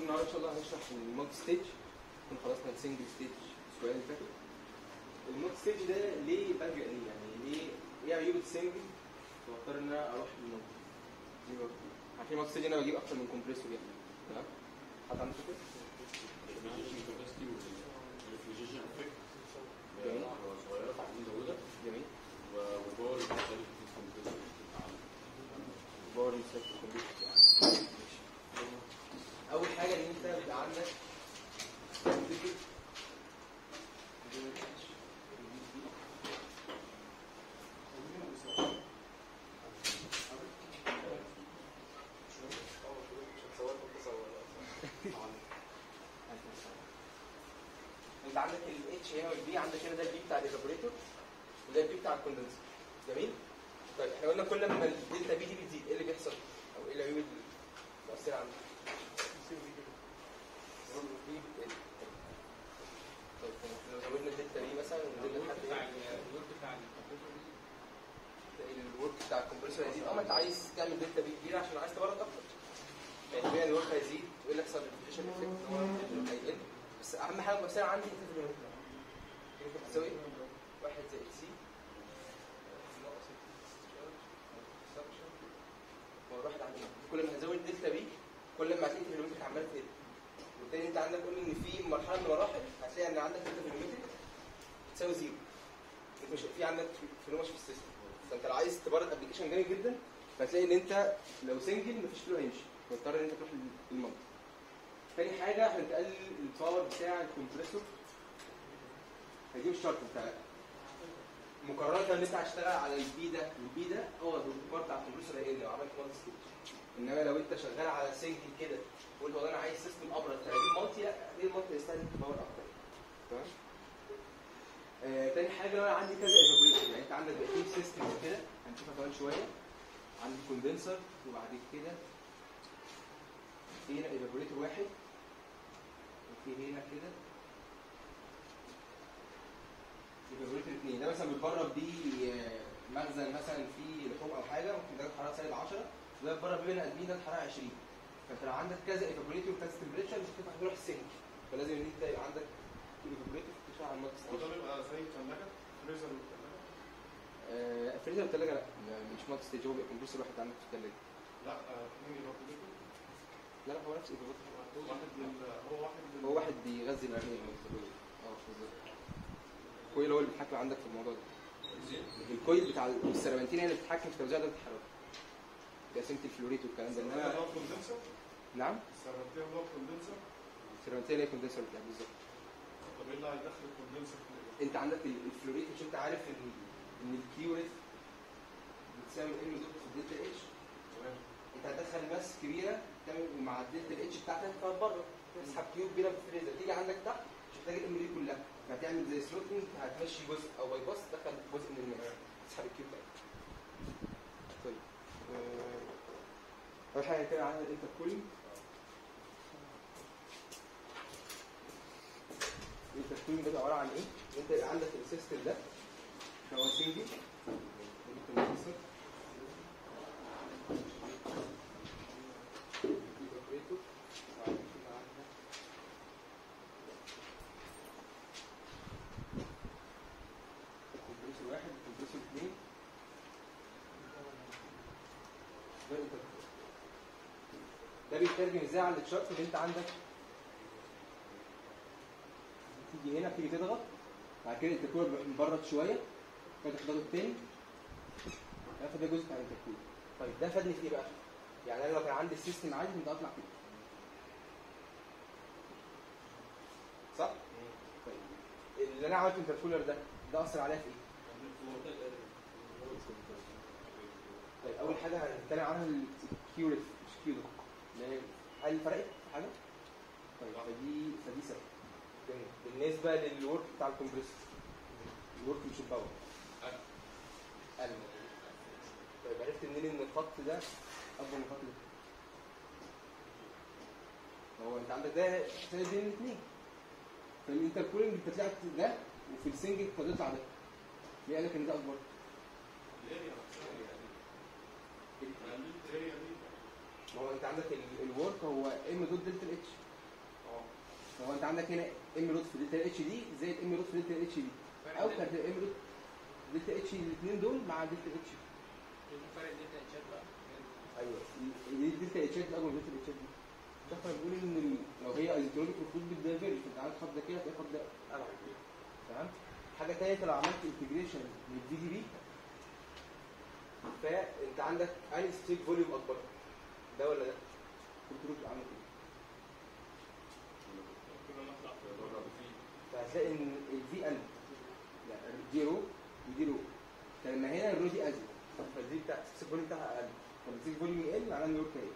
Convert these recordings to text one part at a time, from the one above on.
النهارده ان شاء الله هنشرح المالتي ستيج كنا خلصنا السنجل ستيج الاسبوع اللي فات المالتي ستيج ده ليه بلجأ ليه يعني ليه ايه عيوب السنجل فاضطر ان انا اروح للمالتي ليه بقى؟ عشان المالتي ستيج انا بجيب اكتر من كومبريسور يعني تمام حد عنده فكره؟ جميل باور مستقبل الكمبيوتر اول حاجه ان انت بيبقى عندك انت عندك الاتش هنا والبي عندك هنا ده البي بتاع الايفابوريتور وده البي بتاع الكوندنسر جميل طيب احنا قلنا كل ما الدلتا بي دي بتزيد ايه اللي بيحصل او ايه العيوب اللي مؤثره عندك البي بتقل. طيب لو زودنا الدلتا بي مثلا ونزلنا لحد ايه الورك بتاع الكمبريسور هيزيد اه ما انت عايز تعمل دلتا بي كبيره عشان عايز تبرد اكتر يعني طبيعي الورك هيزيد ويقول لك سبليفيكيشن افكت هو هيقل بس اهم حاجه مؤثره عندي انت في الورك ممكن تساوي ايه؟ واحد زائد سي هو الواحد عندنا كل ما هنزود دلتا بي كل ما هتلاقي الفيلومتر عمال تقل وبالتالي انت عندك قلنا ان في مرحله من المراحل هتلاقي ان عندك دلتا فيلومتر تساوي زيرو انت مش في عندك فلو ماشي في السيستم فانت لو عايز تبرد ابلكيشن جامد جدا فهتلاقي ان انت لو سنجل مفيش فلو هيمشي فاضطر ان انت تروح للمنطقه تاني حاجه هنقلل الباور بتاع الكمبريسور هيجيب الشرط بتاع مقارنه ان انت هتشتغل على البي ده والبي ده هو الباور بتاع الكمبريسور هيقل لو عملت مالتي ستيج انما لو انت شغال على سنجل كده تقول والله انا عايز سيستم ابرد فهجيب مالتي لا ليه المالتي يستهلك باور اكتر تمام آه، تاني حاجه لو انا عندي كذا ايفابوريشن يعني انت عندك بقى في سيستم كده هنشوفها كمان شويه عندي كوندنسر وبعد كده في هنا ايفابوريتور واحد وفي هنا كده ايفابوريتور اثنين ده مثلا بتبرد بيه آه، مخزن مثلا فيه لحوم او حاجه ممكن درجه حراره سالب 10 وده بتبرد بيه بني ادمين درجه حراره 20 فانت لو عندك كذا ايفابوريتور وكذا تمبريتشر مش هتنفع تروح السنك فلازم ان انت يبقى عندك ايفابوريتور تشتغل على المالتي هو ده ستيشن بيبقى زي الثلاجة فريزر والثلاجة آه، الفريزر والثلاجه لا لا، مش مالتي ستيج هو بيبقى كمبيوتر واحد عندك في الثلاجه لا آه، مين يبقى كمبيوتر؟ لا لا هو نفس الايفابوريتور واحد لل هو واحد لل هو واحد بيغذي الاثنين اه بالظبط الكويل هو اللي بيتحكم عندك في الموضوع ده الكويل بتاع السيرامنتين هي اللي بتتحكم في توزيع درجه الحراره تقسيمه الفلوريت والكلام ده السيرامتين انما اللي هو كوندنسر نعم السيرامتين اللي هو كوندنسر السيرامنتين هي الكوندنسر بتاع بالظبط طب ايه اللي هيدخل الكوندنسر في الإيه؟ انت عندك ال- الفلوريت مش انت عارف ان ان الكيوريت بتساوي ام دوت في الدلتا اتش تمام انت هتدخل ماس كبيره تعمل مع الدلتا اتش بتاعتك فهتبرد تسحب كيوب كبيره في الفريزر تيجي عندك تحت مش محتاج الام دي كلها فهتعمل زي سلوتنج هتمشي جزء او باي باس تدخل جزء من الماس تسحب الكيوب بتاعتك طيب آه، اول حاجه كده عن الانتركولينج الانتركولينج ده عباره عن ايه؟ انت يبقى عندك السيستم ده هو سنجل الكمبريسور الاوبريتور وبعد كده عندك الكمبريسور واحد الكمبريسور اثنين ده الانتركولر. ده بيترجم ازاي على التشارت اللي انت عندك تيجي هنا تيجي تضغط بعد كده الانتركولر بيبقى مبرد شويه فتح ضغط تاني هياخد ده جزء بتاع الانتركولر طيب ده فادني في ايه بقى؟ يعني انا لو كان عندي السيستم عادي كنت اطلع كده صح؟ طيب اللي انا عملته انتركولر ده ده اثر عليا في ايه؟ طيب اول حاجه هنتكلم عنها الكيوريت مش كيوريت اللي هي هل فرقت في حاجه؟ طيب فدي فدي سبب جميل. بالنسبه للورك بتاع الكمبريسور الورك مش الباور قل طيب عرفت منين ان الخط ده اكبر من الخط ده؟ هو انت عندك ده سالب بين الاثنين فالانتركولينج انت طلعت ده وفي السنجل فبيطلع ده ليه قال لك ان ده اكبر؟ الاريا نفسها يعني قللت الاريا دي ما هو انت عندك ال- الورك هو ام دوت دلتا الاتش هو انت عندك هنا ام روت في دلتا اتش دي زائد ام روت في دلتا اتش دي او كانت ام روت دلتا اتش الاثنين دول مع دلتا اتش فرق دلتا اتشات بقى ايوه دي دلتا اتشات دي اكبر من دلتا اتشات دي مش احنا بنقول ان ال- لو هي ايزوترونيك المفروض بالدايفيرج انت عندك خط ده كده هتلاقي خط ده ابعد تمام حاجه ثانيه انت لو عملت انتجريشن للدي دي بي فانت عندك انهي ستيك فوليوم اكبر ده ولا ده؟ كنت روت عامل ايه؟ كنا نطلع في بره فيه فهتلاقي ان الفي ال يعني دي رو ودي رو فلما هنا الرو دي ازيد فالدي بتاع السيك فوليوم بتاعها اقل فالسيك فوليوم يقل معناه ان الورك هيقل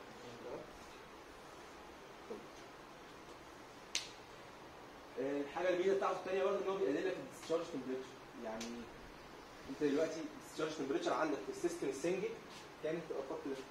آه، الحاجه الميزه بتاعته الثانيه برضه ان هو بيقلل لك الديسشارج تمبريتشر يعني انت دلوقتي الديسشارج تمبريتشر عندك في السيستم السنجل كانت تبقى خط ده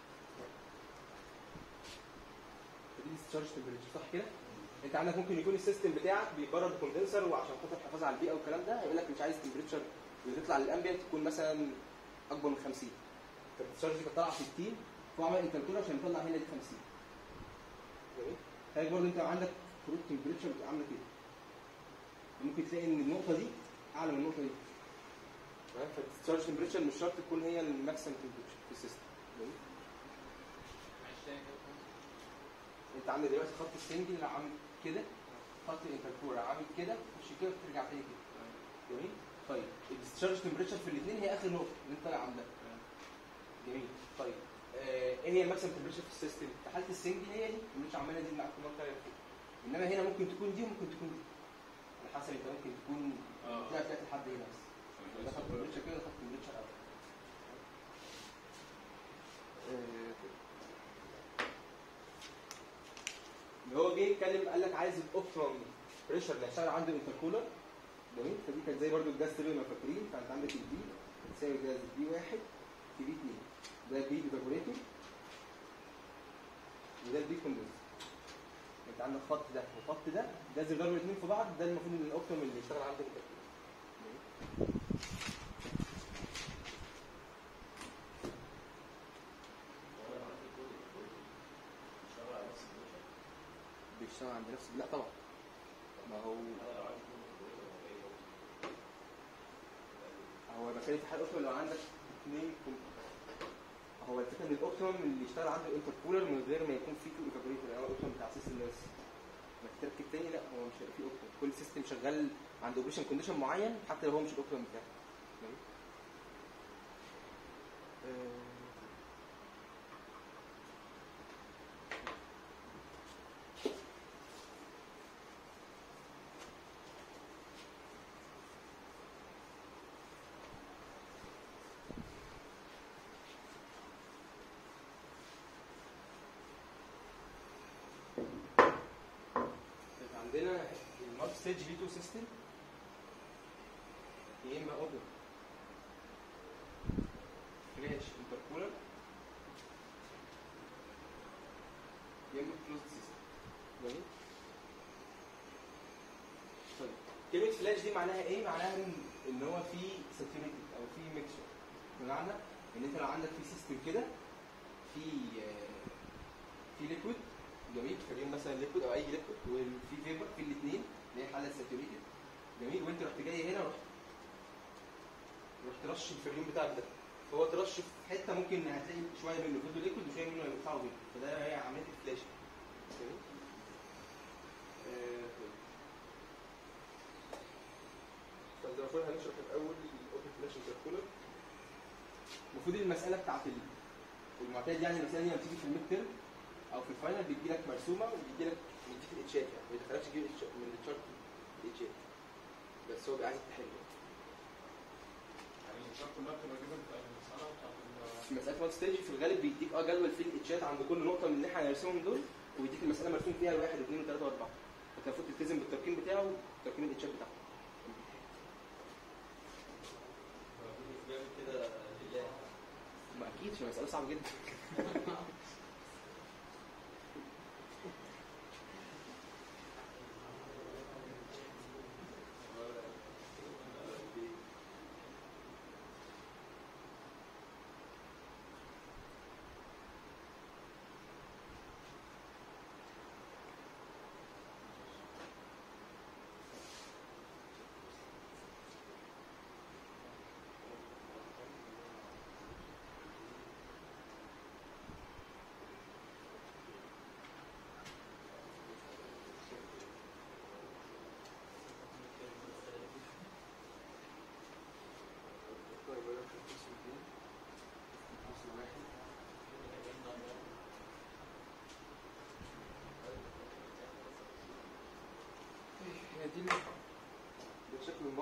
فدي الديسشارج تمبريتشر صح كده؟ انت عندك ممكن يكون السيستم بتاعك بيبرد كوندنسر وعشان خاطر الحفاظ على البيئه والكلام ده هيقول لك مش عايز تمبريتشر اللي تطلع للامبيانت تكون مثلا اكبر من 50 فالديسشارج دي كانت طالعه 60 فهو عمل انتركول عشان يطلع هنا دي 50 جميل خليك برضه انت عندك فروت تمبريتشر بتبقى عامله كده ممكن تلاقي ان النقطه دي اعلى من النقطه دي تمام فالديسشارج تمبريتشر مش شرط تكون هي الماكسيمم تمبريتشر في السيستم جميل معلش تاني كده انت عندك دلوقتي خط السنجل عامل كده خط الانتركور عامل كده تخش كده وترجع تاني كده جميل طيب الديسشارج تمبريتشر في الاثنين هي اخر نقطه اللي انت طالع عندها جميل طيب آه، ايه هي الماكسيمم تمبريتشر في السيستم في حاله السنجل هي دي مش عماله دي معاك كل مره كده انما هنا ممكن تكون دي وممكن تكون دي على حسب انت ممكن تكون اه تلاقي تلاقي لحد هنا بس ده خط تمبريتشر كده ده خط تمبريتشر اول اللي هو جه يتكلم قال لك عايز الاوبتيمم بريشر اللي هيشتغل عنده انتركولر جميل فدي كانت زي برضو الجاز تيربين لو فاكرين فانت عندك البي تساوي جاز بي واحد في بي اثنين ده بي ايفابوريتور وده البي كوندنس انت عندك خط ده وخط ده جاز يضربوا الاثنين في بعض ده المفروض ان الاوبتيمم اللي يشتغل عنده انتركولر بيشتغل عند نفس لا طبعا ما هو هو بتكلم في حاله اوبتيمم لو عندك اثنين كم... هو الفكره ان الاوبتيمم اللي يشتغل عنده انتركولر من غير ما يكون فيه تو ايفابوريتور يعني هو الاوبتيمم بتاع سيستم بس ما تركب تاني لا هو مش هيبقى فيه اوبتيمم كل سيستم شغال عند اوبريشن كونديشن معين حتى لو هو مش الاوبتيمم بتاعه جميل؟ آه، طيب عندنا المالتي ستيج في 2 سيستم يا اما اوبن فلاش انتركولر يا اما كلوزد سيستم جميل طيب كلمة فلاش دي معناها ايه؟ معناها ان ان هو في ساتوريتد او في ميكشر بمعنى ان انت لو عندك في سيستم كده في آه، في ليكويد جميل خليهم مثلا ليكويد او اي ليكويد وفي فيبر في الاثنين اللي هي حاله ساتوريتد جميل وانت رحت جاي هنا رحت رحت رش الفريون بتاعك ده فهو ترش في حته ممكن هتلاقي شويه منه فضل ليكويد وشويه منه هيطلعوا فيبر فده هي عمليه الفلاش جميل آه، طيب. طب زي ما قلنا هنشرح الاول الاوبن فلاش انتركولر المفروض المساله بتاعت ال- المعتاد يعني المساله دي لما بتيجي في الميد تيرم او في الفاينل بيجي لك مرسومه وبيجي لك بيديك الاتشات يعني ما يدخلكش تجيب الاتش- من التشارت الاتشات بس هو بيبقى عايزك تحل يعني الشرط كلها بتبقى جيفن في المسألة بتاعت ال- في مساله وان ستيج في الغالب بيديك اه جدول فيه الاتشات عند كل نقطه من اللي احنا هنرسمهم دول ويديك المساله مرسوم فيها واحد واثنين وثلاثه واربعه فانت المفروض تلتزم بالترقيم بتاعه وترقيم الاتشات بتاعه كده لله ما اكيد عشان مساله صعبه جدا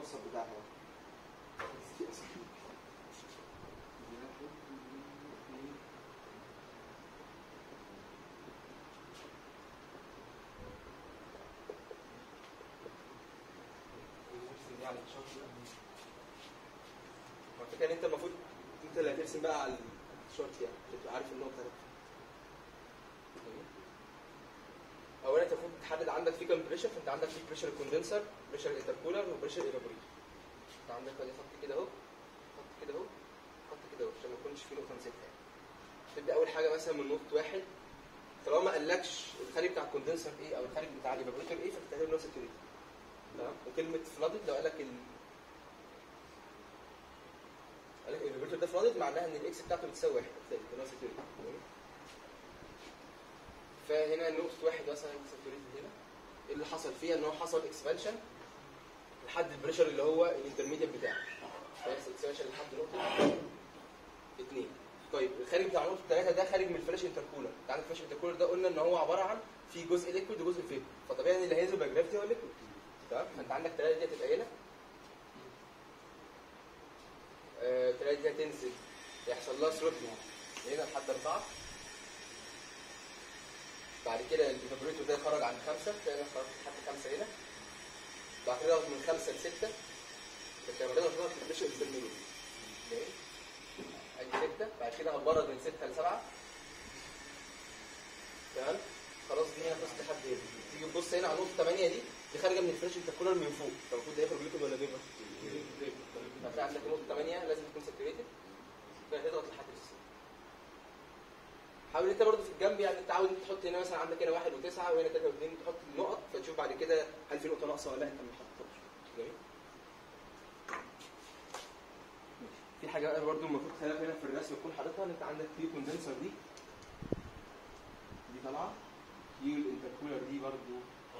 الوسط بتاعها هو الفكرة ان انت المفروض انت اللي هترسم بقى على الشورت يعني تبقى عارف النقطة دي اولا انت المفروض تحدد عندك في كام بريشر فانت عندك في بريشر كوندنسر بريشر انتركولر وبريشر ايفابوريتور انت عندك ادي خط كده اهو خط كده اهو خط كده اهو عشان ما يكونش في نقطه مسكها يعني تبدا اول حاجه مثلا من نقطه واحد طالما ما قالكش الخارج بتاع الكوندنسر ايه او الخارج بتاع الايفابوريتور ايه فتعتبر نفس الكريت تمام وكلمه فلادد لو قالك ال قال لك الايفابوريتور ده فلادد معناها ان الاكس بتاعته بتساوي واحد هتلاقي ده نفس الكريت فهنا نقطة واحد مثلا ساتوريتد هنا ايه اللي حصل فيها ان هو حصل اكسبانشن لحد البريشر اللي هو الانترميديت بتاعه فيحصل اكسبانشن لحد نقطة اثنين طيب الخارج بتاع نقطة ثلاثة ده خارج من الفلاش انتركولر انت عندك الفلاش انتركولر ده قلنا ان هو عبارة عن في جزء ليكويد وجزء فيبر فطبيعي ان اللي هينزل بالجرافيتي هو الليكويد تمام فانت عندك ثلاثة دي هتبقى هنا آه، ثلاثة دي هتنزل يحصل لها ثروتل هنا لحد أربعة بعد كده الايفابوريتور ده يخرج عن خمسة تلاقي خرجت لحد خمسة هنا بعد كده من خمسة لستة فانت لما تقدر تضغط البريشر الترمينال ادي ستة بعد كده هتبرد من ستة لسبعة تمام خلاص دي هنا خلصت لحد هنا تيجي تبص هنا على نقطة 8 دي دي خارجة من الفريش انتركولر من فوق فالمفروض ده يخرج لكم ولا بيبقى هتلاقي عندك نقطة 8 لازم تكون ساتوريتد هتضغط لحد الستة حاول انت برضه في الجنب يعني تعود انت تحط هنا مثلا عندك هنا واحد وتسعه وهنا ثلاثه واثنين تحط النقط فتشوف بعد كده هل في نقطه ناقصه ولا لا انت ما حطيتهاش جميل في حاجه بقى برضه المفروض تخليها هنا في الرسم تكون حاططها ان انت عندك في كوندنسر دي دي طالعه في الانتركولر دي برضه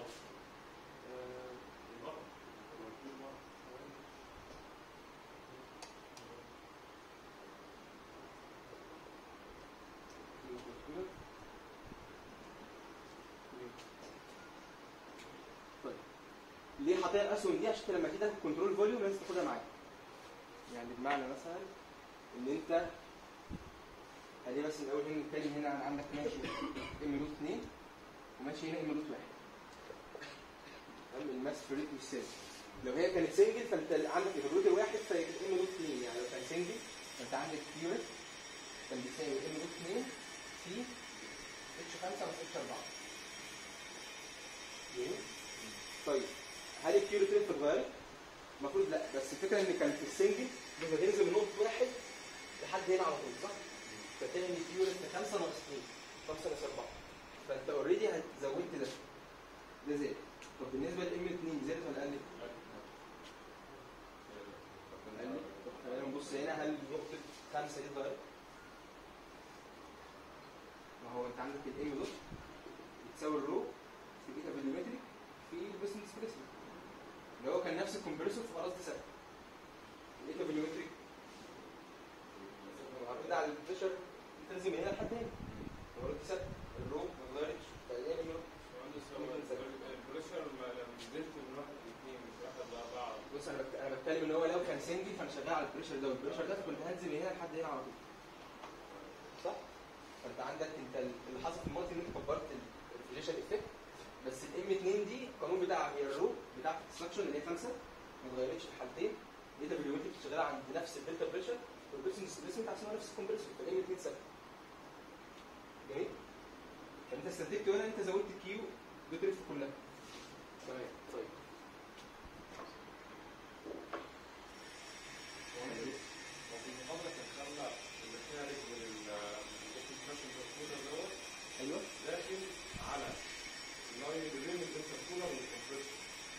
آه، في الانتركولر. طيب ليه حاطين الاسهم دي عشان لما تيجي تاخد كنترول فوليوم لازم تاخدها معاك يعني بمعنى مثلا ان انت ادي بس الاول هنا التاني هنا عندك ماشي ام روت 2 وماشي هنا ام روت 1 تمام الماس فريت مش ثابت لو هي كانت سنجل فانت عندك الروت واحد فيبقى ام روت 2 يعني لو كان سنجل فانت عندك كيورت كان بيساوي ام روت 2 في اتش 5 و اتش 4 جميل طيب هل الكيورت ريت اتغيرت؟ المفروض لا بس الفكره ان كان في السنجل لما تنزل من نقطه واحد لحد هنا على طول صح؟ فتلاقي ان الكيورت 5 ناقص 2 5 ناقص 4 فانت اوريدي زودت ده ده زاد طب بالنسبه لام 2 زادت ولا قلت؟ قلت طب خلينا نبص هنا هل نقطه 5 دي اتغيرت؟ ما هو انت عندك الام دوت بتساوي الرو في الايتا فوليومتريك في البيسن ديسبيسمنت اللي هو كان نفس الكمبريسور فخلاص دي ثابته الايتا فوليومتريك معتمد على البريشر تنزل من هنا لحد هنا هو دي ثابته الرو ما اتغيرتش فالايه الرو البريشر لما نزلت من واحد لاثنين مش واحد لاربعه بص انا بت- انا بتكلم ان هو لو كان سنجل فانا شغال على البريشر ده والبريشر ده فكنت هنزل من هنا لحد هنا على طول صح؟ فانت عندك انت اللي حصل في المالتي ان انت كبرت الريفريجريشن افكت بس الام 2 دي القانون بتاعها هي الرو بتاعت السكشن اللي هي 5 ما اتغيرتش في الحالتين داتا فوليومتريك شغاله عند نفس الدلتا بريشر والبريشن ديسبيسمنت عشان هو نفس الكمبريسور فالام 2 ثابته جميل؟ فانت استنتجت هنا ان انت زودت كيو بتلف كلها تمام طيب وفي المحاضره كان خلى اللي خارج من الكونسنتريشن كولر دوت ايوه داخل على لاين بين الانتركولر والكمبريسور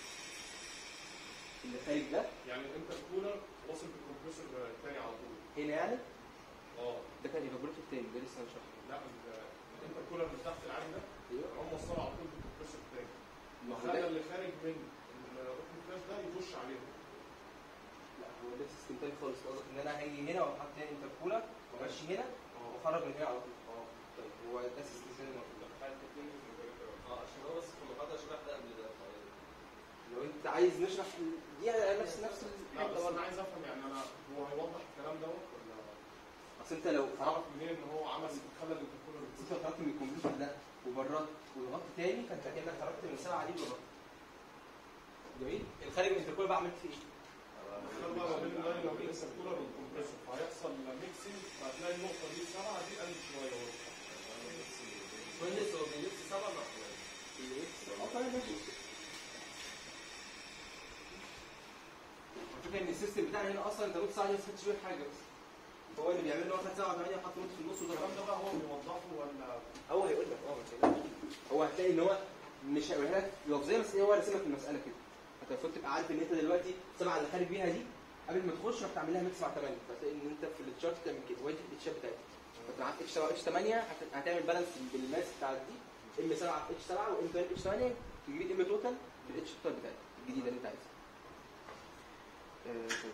اللي خارج ده يعني الانتركولر واصل بالكمبريسور الثاني على طول هنا يعني اه ده كان ايفابوريتور تاني ده لسه مش شرحه لا ال- الانتركولر اللي تحت العالي ده ايوه هم وصلوا على طول بالكمبريسور الثاني ما هو خلى ده اللي خارج من الاوبن فلاش ده يخش عليهم لا هو ده سيستم تاني خالص قصدك ان انا هاجي هنا واحط هنا انتركولر وامشي هنا اه واخرج من هنا على طول اه طيب هو ده سيستم تاني المفروض حاجه اثنين اه عشان هو بس في المحاضرة شرح ده قبل ده لو انت كنت عايز نشرح ال- دي على نفس نفس لا بس الحته انا برضه عايز افهم يعني انا هو هيوضح الكلام دوت ولا اصل انت لو خرجت اعرف منين ان هو عمل خلى الانتركولر انت لو خرجت من الكمبيوتر ده وبررت وضغطت تاني فانت كانك خرجت من السبعه دي وضغطت جميل الخارج من الانتركول بقى عملت فيه ايه؟ اختار بقى ما بين اللاين وما بين الانتركولر والكمبريسور فهيحصل ميكسنج فهتلاقي النقطه دي سبعه دي قلت شويه اهو مهندس هو بيلبس سبع اه طيب ماشي الفكره ان السيستم بتاعنا هنا اصلا انت نص ساعه دي ما خدتش فيه حاجه بس هو اللي بيعمل له واخد ساعه 8 حط نص في النص الكلام وضرب ده بقى هو بيوضحه ولا هو هيقول لك اه ما تقلقش. هو هتلاقي ان هو مش هيقولها لك لفظيا بس هو راسم لك المساله كده انت المفروض تبقى عارف ان انت دلوقتي السبعه اللي خارج بيها دي قبل ما تخش راح تعمل لها ميكس مع 8 فتلاقي ان انت في التشارت تعمل كده وادي الاتشات بتاعتها فانت معاك اتش 7 اتش 8 هتعمل بالانس بالماس بتاع دي ام 7 في اتش 7 وام 8 في اتش 8 تجيب ام توتال في الاتش توتال بتاعتك الجديده اللي انت عايزها. آه، طيب.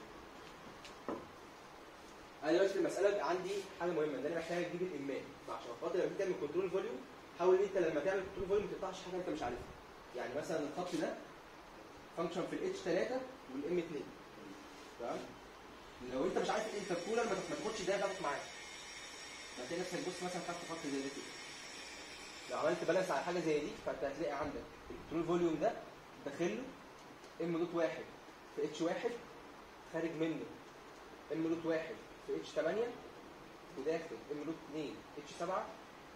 انا دلوقتي في المساله بقى عندي حاجه مهمه ان انا محتاج اجيب الامات فعشان خاطر لما تيجي تعمل كنترول فوليوم حاول ان انت لما تعمل كنترول فوليوم ما تقطعش حاجه انت مش عارفها يعني مثلا الخط ده فانكشن في الاتش 3 والام 2 تمام لو انت مش عارف الانتركولر ما ما تاخدش ده ضغط معاك هتلاقي نفسك بص مثلا خدت خط زي ده كده لو عملت بالانس على حاجه زي دي فانت هتلاقي عندك الكنترول فوليوم ده داخل له ام دوت واحد في اتش واحد خارج منه ام دوت واحد في اتش 8 وداخل ام دوت 2 اتش 7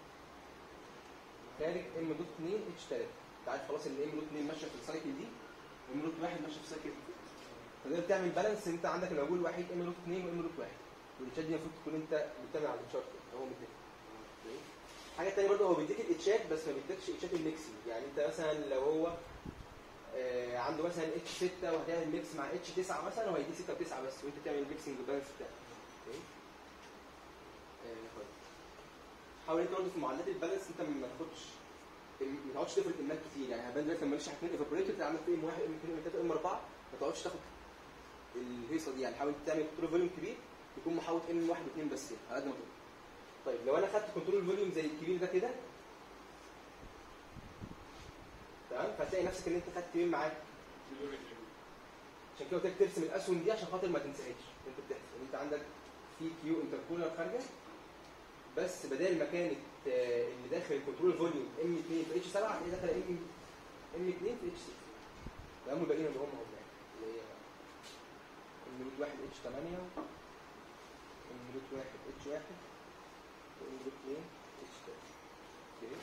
خارج ام دوت 2 اتش 3 انت عارف خلاص ان ام دوت 2 ماشيه في السايكل دي وام دوت 1 ماشيه في السايكل دي فده بتعمل بالانس انت عندك الموجود الوحيد ام دوت 2 وام دوت 1 والاتشات دي المفروض تكون انت بتتابع على التشارت هو مديك حاجه ثانيه برضه هو بيديك الاتشات بس ما بيديكش اتشات الميكسنج يعني انت مثلا لو هو آه، عنده مثلا اتش 6 وهتعمل ميكس مع اتش 9 مثلا هو هيديك 6 و9 بس وانت تعمل الميكسنج بالانس بتاعك اوكي آه، طيب. حاول انت برضه في معادلات البالانس انت ما تاخدش ما تقعدش تفرق امات كتير يعني هبان دلوقتي لما نشرح اثنين ايفابوريتور تلاقي عندك ام 1 ام 2 ام 3 ام 4 ما تقعدش تاخد الهيصه دي يعني حاول تعمل كنترول فوليوم كبير يكون محاوط ام 1 و2 بس يعني على قد ما تقدر طيب لو انا خدت كنترول فوليوم زي الكبير ده كده تمام فهتلاقي نفسك ان انت خدت مين معاك عشان كده قلت لك ترسم الاسهم دي عشان خاطر ما تنساهاش انت بتحسب انت عندك في كيو انتركولر خارجه بس بدل ما كانت آه، اللي داخل الكنترول فوليوم ام 2 في اتش 7 هتلاقي داخله ام ام 2 في اتش 6 تمام الباقيين اللي هم هم يعني اللي هي ام روت 1 اتش 8 ام روت 1 اتش 1 وام روت 2 اتش 3 اوكي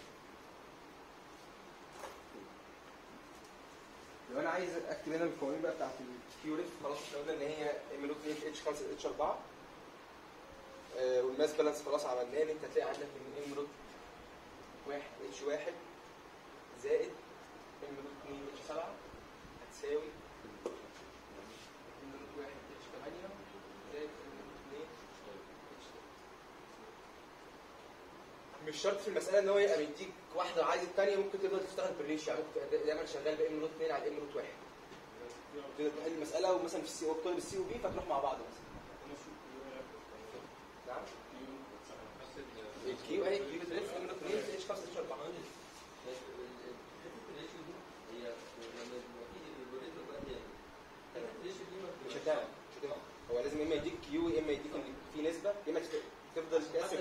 لو انا عايز اكتب هنا القوانين بقى بتاعت الكيوريف خلاص احنا قلنا ان هي ام روت 2 في اتش 5 اتش 4 آه، والماس بالانس خلاص عملناه ان انت هتلاقي عندك ان ام روت 1 اتش 1 زائد ام روت 2 اتش 7 هتساوي ام روت 1 اتش 8 زائد ام روت 2 اتش 3 مش شرط في المساله ان هو يبقى مديك واحده وعايز الثانيه ممكن تقدر تشتغل بالريشيو يعني ممكن تبقى دايما شغال بام روت 2 على ام روت 1 تقدر تحل المساله ومثلا في السي او طالب السي او بي فتروح مع بعض مثلا نعم الكيو اهي الكيو تلف ام روت 2 في اتش 5 اتش 4 مش هتعمل مش هتعمل هو لازم يا اما يديك كيو يا اما يديك إن في نسبه يا اما تت- تفضل تقسم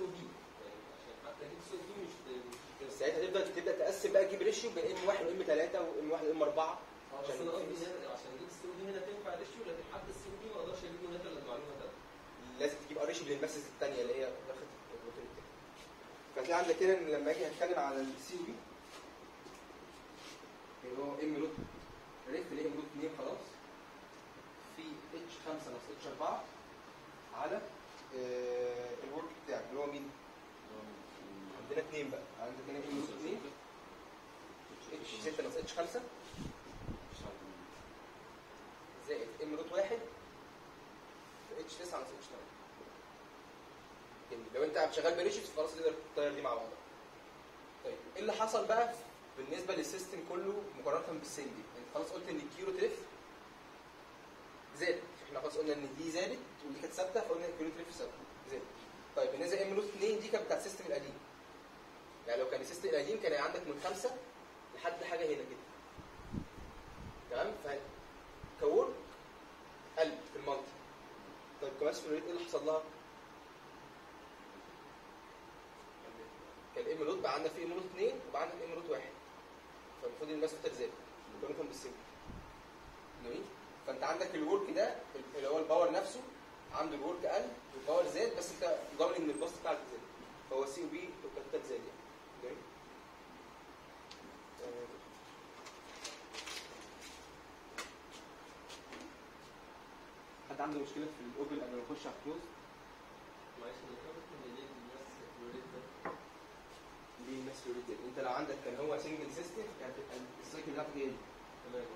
ساعتها تفضل تبدا تقسم بقى تجيب ريشيو بين ام 1 وام 3 وام 1 وام 4 بس انا قصدي هنا عشان اجيب السي دي هنا تنفع ريشيو لكن حتى السي دي ما اقدرش اجيبه هنا الا المعلومه ده لازم تجيب ريشيو للمسز الثانيه اللي هي واخد البروتين فتلاقي عندك كده ان لما اجي اتكلم على السي بي اللي هو ام روت ريف اللي ام روت 2 خلاص في اتش 5 ناقص اتش 4 على آه، الورك بتاعك اللي هو مين؟ عندنا اثنين بقى عندك هنا ام روت 2 اتش 6 ناقص اتش 5 زائد ام روت 1 في اتش 9 ناقص اتش 8 جميل. لو انت شغال بريشيوز خلاص تقدر تطير دي مع بعض طيب ايه اللي حصل بقى بالنسبه للسيستم كله مقارنه بالسنجل انت خلاص قلت ان الكيلو تريف زادت احنا خلاص قلنا ان دي زادت ودي كانت ثابته فقلنا الكيلو تريف ثابته زادت طيب بالنسبه ام روت 2 دي كانت بتاعت السيستم القديم يعني لو كان السيستم القديم كان عندك من خمسه لحد حاجه هنا كده تمام ف كورك قلب في المنطق طيب كماس فلوريت ايه اللي حصل لها؟ كان ام نوت بقى عندك في ام نوت 2 وبقى عندك ام نوت 1 فالمفروض الماس توتال زاد مقارنه بالسيمبل جميل فانت عندك الورك ده اللي هو الباور نفسه عنده الورك قل والباور زاد بس انت ضامن ان الباست بتاعك زاد فهو سي وبي توتال زاد يعني جميل آه، حد عنده مشكله في الاوبن قبل ما نخش على الكلوز معلش انا كده ممكن نلاقي الناس فلوريت ده ليه الناس فلوريت زاد انت لو عندك كان هو سنجل سيستم كانت السايكل بتاعتك هي دي تمام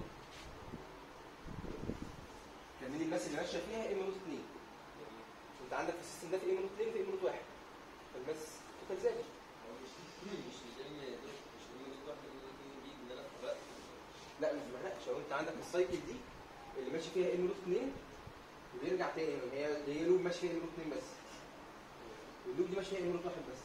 كان مين الماس اللي ماشيه فيها ام نوت 2 انت عندك في السيستم ده في ام نوت 2 في ام نوت 1 فالماس توتال زاد هو مش مش لان مش لان واحد من الاثنين دي ان انا اتفقت لا ما بتبقاش هو انت عندك السايكل دي اللي ماشي فيها ام نوت 2 وبيرجع تاني هي هي لوب ماشي فيها ام نوت 2 بس واللوب دي ماشي فيها ام نوت 1 بس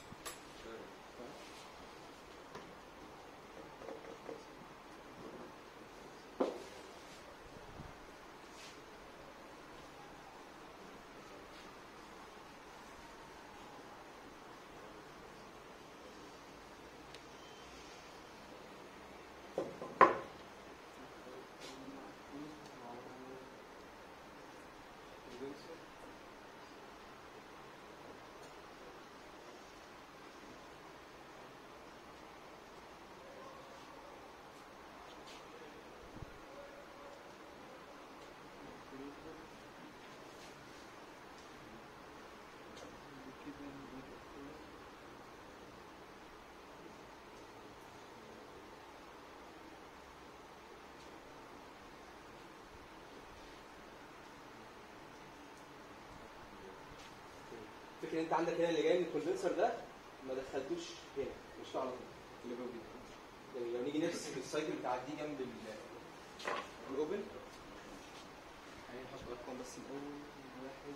فكرة انت عندك هنا اللي جاي من الكوندنسر ده ما دخلتوش هنا مش على طول الليفل دي يعني لو نيجي نرسم السايكل بتاع دي جنب ال- الاوبن يعني نحط ارقام بس الاول واحد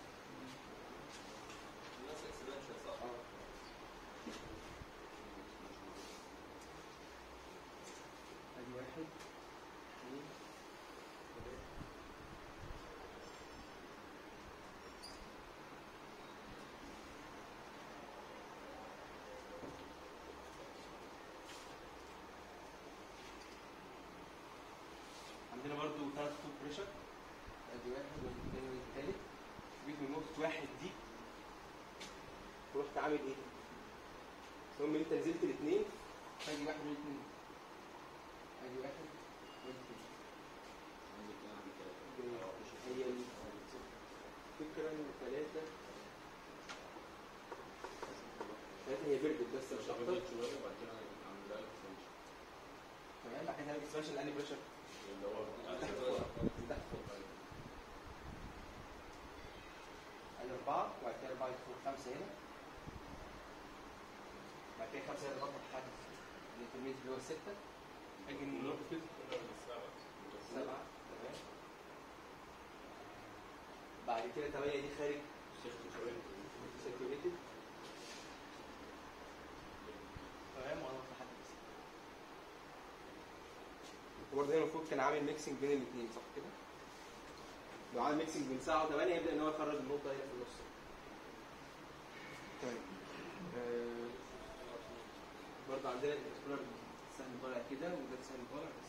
الناس اكسبانشن صح؟ اه ادي واحد اثنين ثلاثة عندنا برضو ثلاث خطوط بريشر ادي واحد والثاني والثالث جيت من نقطة واحد دي ورحت عامل ايه؟ المهم ان انت نزلت الاثنين ادي واحد والاثنين ادي واحد والاثنين هي الفكرة ان ثلاثة ثلاثة هي بردت بس مش اكتر تمام بعد كده هنعمل اكسبانشن لاني بريشر تحت فوق تحت فوق ادي أربعة وبعد كده أربعة فوق خمسة هنا بعد كده خمسة هنا لغاية لحد الانترميت اللي هو الستة اجي من نقطة كده سبعة تمام بعد كده تمانية دي خارج سيركيوليتد تمام وانا لحد بس وبرضه هنا المفروض كان عامل ميكسنج بين الاثنين صح كده؟ لو عامل ميكسنج بين ساعة و8 يبدأ ان هو يخرج النقطة هنا في النص تمام آه، برضه عندنا الاكسبلور سهم طالع كده وده سهم طالع بس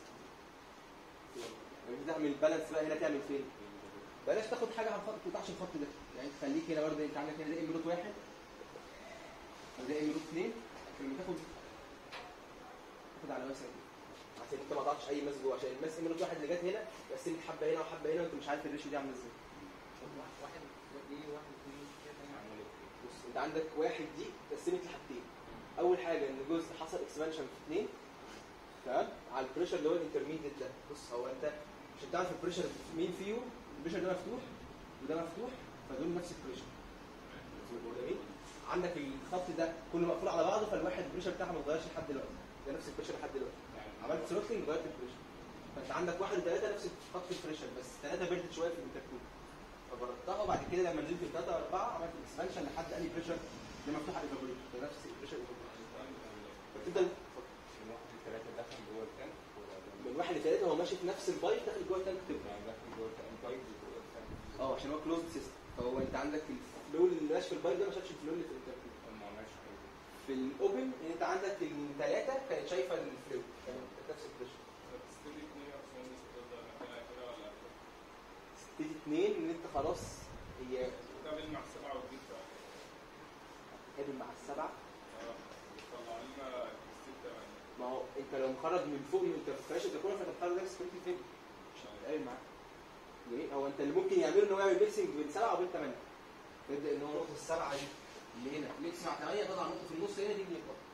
لما تعمل بالانس بقى هنا تعمل فين؟ بلاش تاخد حاجه على الخط ما تقطعش الخط ده يعني تخليك هنا برضه انت عندك هنا ده ام روت واحد وده ام روت اثنين لما تاخد تاخد على واسع دي عشان انت ما قطعتش اي ماس جوه عشان الماس ام روت واحد اللي جت هنا قسمت حبه هنا وحبه هنا وانت مش عارف الريشيو دي عامله ازاي واحد ايه واحد اثنين كده بص انت عندك واحد دي اتقسمت لحاجتين اول حاجه ان جزء حصل اكسبانشن في اثنين تمام على البريشر اللي هو الانترميديت ده بص هو انت عشان تعرف البريشر مين فيهم البريشر ده مفتوح وده مفتوح فدول نفس البريشر جميل عندك الخط ده كله مقفول على بعضه فالواحد البريشر بتاعها ما اتغيرش لحد دلوقتي ده نفس البريشر لحد دلوقتي عملت ثروتلينج غيرت البريشر فانت عندك واحد وثلاثه نفس خط البريشر بس ثلاثه بردت شويه في الانتركول فبردتها وبعد كده لما نزلت في ثلاثه واربعه عملت اكسبانشن لحد انهي بريشر ده مفتوح على الايفابوريتور ده نفس البريشر الايفابوريتور فتبدا من واحد لثلاثة دخل جوه التانك ولا من واحد واحد لثلاثه هو ماشي في نفس البايب داخل جوه التانك تبقى يعني داخل جوه البايب جوه التانك. اه عشان هو كلوزد سيستم فهو انت عندك الفلو اللي ماشي في البايب ده ما شافش الفلو اللي في الانتركم ما عملناش حاجه في الاوبن ان انت عندك الثلاثه كانت شايفه الفلو كانت نفس البريشر ستيدي اتنين يا باشمهندس بتفضل مكانها كده ولا ستيج اثنين ان انت خلاص هي تعمل مع السبعة وتجيب بقى. قابل مع السبعه اه طلع لنا ستيد تمانية ما هو انت لو مخرج من فوق من انت في فلاش التكونه فانت بتخرج ده سكريبت فين مش هتتقابل معاك جميل هو انت اللي ممكن يعمله ان هو يعمل ميكسنج بين سبعه وبين ثمانيه يبدا ان هو نقطه السبعه دي اللي هنا ميكس مع ثمانيه تضع نقطه في النص هنا دي اللي يقطع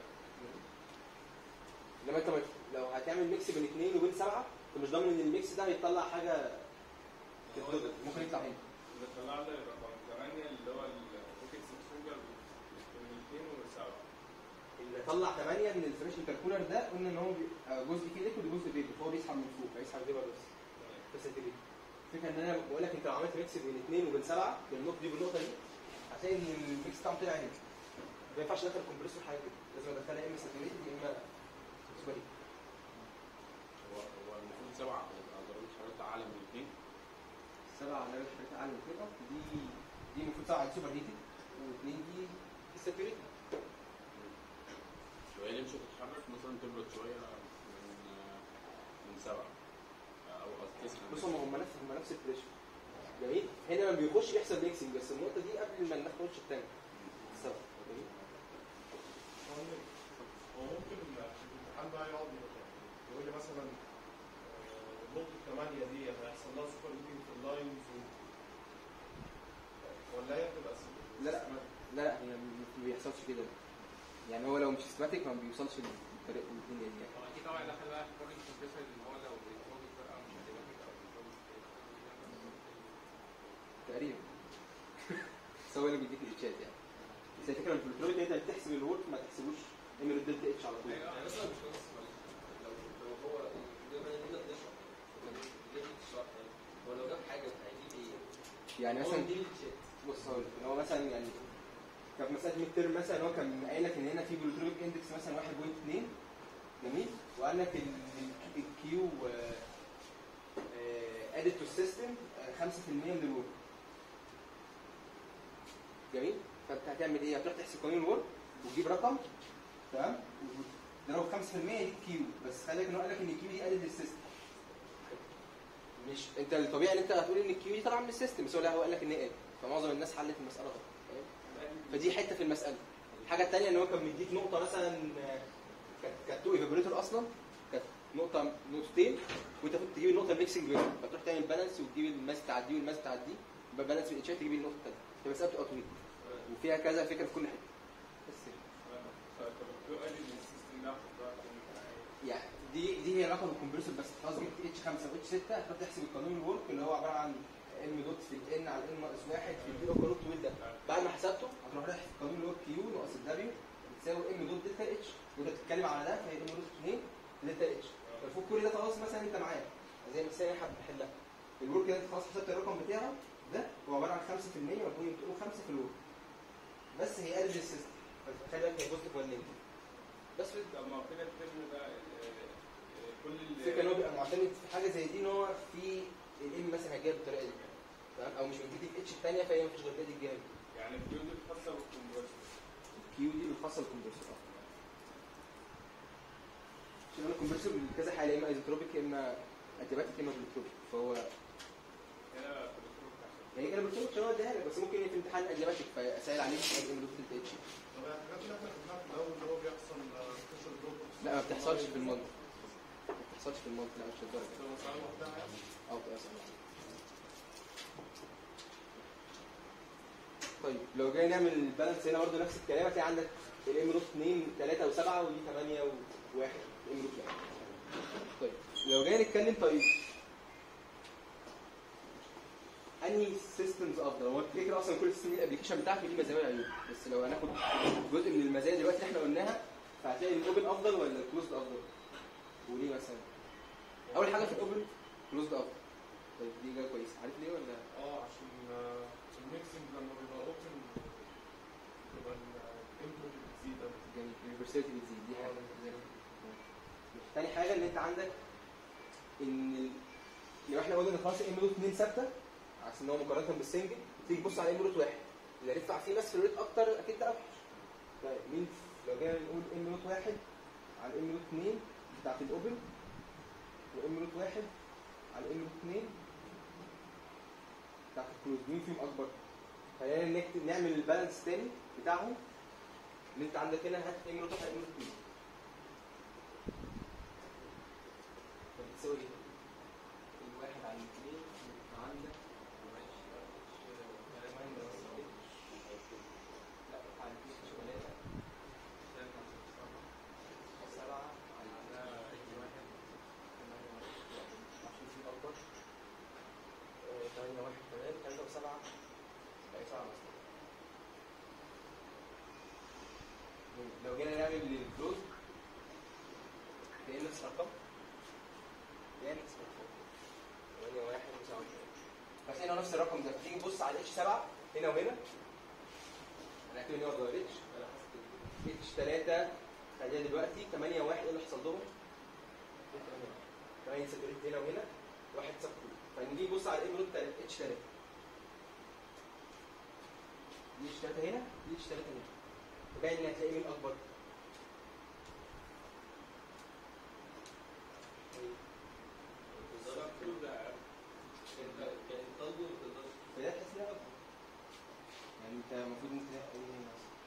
انما انت لو هتعمل ميكس بين اثنين وبين سبعه انت مش ضامن ان الميكس ده هيطلع حاجه تتضرب. ممكن يطلع هنا اللي طلع لي رقم 8 اللي هو البوكيت سكسوجر من 2 و7 اللي طلع 8 من الفريش كالكولر ده قلنا ان هو بيبقى جزء فيه ليكويد وجزء فيبر فهو بيسحب من فوق هيسحب فيبر بس بس انت ليه؟ الفكره ان انا بقول لك انت لو عملت ميكس بين اثنين وبين سبعه بالنقطه دي بالنقطه دي هتلاقي ان الميكس بتاعهم طلع هنا ما ينفعش ادخل كومبريسور حاجه كده لازم ادخلها يا اما ساتوريتد يا اما سوبر هيت. هو هو المفروض سبعه يبقى درجه حرارتها اعلى من الاثنين سبعه على درجه حرارتها اعلى من كده دي دي المفروض سبعه سوبر هيتد واثنين دي ساتوريتد شويه ليه مش هتتحرك مثلا تبرد شويه من من سبعه او قصدي تسعه بص هم هم نفس هم نفس البريشر جميل هنا لما بيخش يحصل ميكسنج بس النقطه دي قبل ما نخش التانك السبعه جميل هو ممكن الامتحان بقى يقعد يقول لي مثلا آه، نقطة 8 دي هيحصل لها سوبر هيتنج في اللاينز و- ولا هي بتبقى لا لا ما- لا لا هي ما ما بيحصلش كده يعني هو لو مش سيستماتيك ما بيوصلش للطريق الدنيا دي يعني. هو اكيد طبعا دخل بقى في كورنينج كومبريسور ان هو لو بيتفوق بقى مش هتبقى كده او بيتفوق تقريبا بس هو اللي بيديك الاتشات يعني بس الفكره في البروجكت انت بتحسب الورك ما تحسبوش ام دلتا اتش على طول يعني مثلا مش بس لو لو هو زي ما هنا بنشرح ليه بتشرح يعني هو لو جاب حاجه هيجيب ايه؟ يعني هو مثلا مدير الشات بص هقول لك هو مثلا يعني كان في مساله ميد ترم مثلا هو كان قايل لك ان هنا في بلوتروبيك اندكس مثلا 1.2 جميل وقال لك الكيو ادد تو السيستم 5% من الورك جميل فانت هتعمل ايه؟ هتروح تحسب قانون الورك وتجيب رقم تمام وتضرب 5% دي الكيو بس خلي بالك ان هو قال لك ان الكيو دي ادد للسيستم مش انت الطبيعي ان انت هتقول ان الكيو دي طالعه من السيستم بس هو لا هو قال لك ان هي ادد فمعظم الناس حلت المساله غلط فاهم؟ فدي حته في المساله الحاجه الثانيه ان هو كان مديك نقطه مثلا آه، كانت كانت تو ايفابوريتور اصلا كانت نقطه نقطتين وانت المفروض تجيب النقطه الميكسنج بينهم فتروح تعمل بالانس وتجيب الماس بتاع دي والماس بتاع دي يبقى بالانس بالاتشات تجيب النقطه الثانيه فالمساله بتبقى طويله وفيها كذا فكره في كل حته بس طب لو قال لي ان السيستم ده هاخد بقى كام؟ يعني دي دي هي رقم الكمبريسور بس خلاص جبت اتش 5 واتش 6 هتروح تحسب القانون الورك اللي هو عباره عن ام دوت في الان على ان ناقص 1 في البي او قانون طويل ده بعد ما حسبته هتروح رايح في قانون الورك كيو ناقص الدبليو بتساوي ام دوت دلتا اتش وانت بتتكلم على ده فهي ام دوت 2 دلتا اتش فالفوق كل ده خلاص مثلا انت معاه زي ما الثانيه حد بتحلها الورك ده انت خلاص حسبت الرقم بتاعه ده هو عباره عن 5% مجموع 205 في الورك بس هي قلب السيستم فخلي بالك هي بوزيتيف ولا نيجاتيف بس طب ما هو كده الترم ده آه، آه، كل ال- الفكره ان هو بيبقى معتمد في حاجه زي دي ان هو في الام مثلا هيجيها بالطريقه دي تمام او مش مديك الاتش الثانيه فهي مفيش غير دي الجهه دي يعني الكيو دي الخاصة بالكونفرجن الكيو دي الخاصه بالكمبرسور اه عشان انا الكمبرسور كذا حاله يا اما ايزوتروبيك يا اما اديباتيك يا اما بلوتروبيك فهو هنا في الدكتور بتاع يعني كان بلوتروبيك عشان هو اديها لك بس ممكن في امتحان اديباتيك فاسال عليك ام دوت اتش طب الحاجات اللي احنا خدناها في الاول اللي هو بيحصل سبيشال دروب لا ما بتحصلش في المنطق ما بتحصلش في المنطق لا مش للدرجه ده مسألة لوحدها يعني اه بتبقى سهلة. طيب لو جاي نعمل البالانس هنا برضه نفس الكلام هتلاقي عندك الام روت 2 3 و7 ودي 8 و1 الام روت يعني. طيب لو جاي نتكلم طيب انهي سيستمز افضل هو كده كده اصلا كل سيستم ليه الابلكيشن بتاعته ليه مزايا وعيوب بس لو هناخد جزء من المزايا دلوقتي اللي احنا قلناها فهتلاقي الاوبن افضل ولا الكلوزد افضل وليه مثلا اول حاجه في الاوبن كلوزد افضل طيب دي جايه كويسه عارف ليه ولا اه عشان آه، الميكسنج لما بيبقى اوبن بيبقى الانبوت بتزيد يعني اليونيفرساليتي بتزيد دي حاجه تاني حاجه ان انت عندك ان ال... لو احنا قلنا ان خلاص ام روت 2 ثابته عشان ان هو مقارنه بالسنجل تيجي تبص على ام روت 1 اللي هيدفع فيه بس في الريت اكتر اكيد ده اوحش طيب مين لو جينا نقول ام روت 1 على ام روت 2 بتاعت الاوبن وام روت 1 على ام روت 2 بتاعت الكلوز مين فيهم اكبر؟ خلينا نكتب نعمل البالانس تاني بتاعهم اللي انت عندك هنا هات ام روت 1 على ام روت 2 طب بتساوي ايه؟ الواحد على الاثنين يبقى عندك لا على الاثنين مش ثلاثة سبعة على عشان في أكبر آه، تمانية واحد كمان تلاتة وسبعة بقى سبعة مثلا لو جينا نعمل الكلوز تلاقي نفس الأرقام تلاقي نفس الأرقام تمانية واحد وسبعة بس هنا نفس الرقم ده تيجي تبص على اتش 7 هنا وهنا هنعتبر ان هو ده اتش اتش 3 خلينا دلوقتي 8 1 ايه اللي حصل لهم؟ 8 ساتوريت هنا وهنا واحد سب فنيجي نبص على الام روت اتش 3 دي اتش 3 هنا دي اتش 3 هنا باين ان هتلاقي مين اكبر؟ كان طالبه ما تقدرش فده تحس انها اكبر يعني انت المفروض انت تلاقي ايه هنا مثلا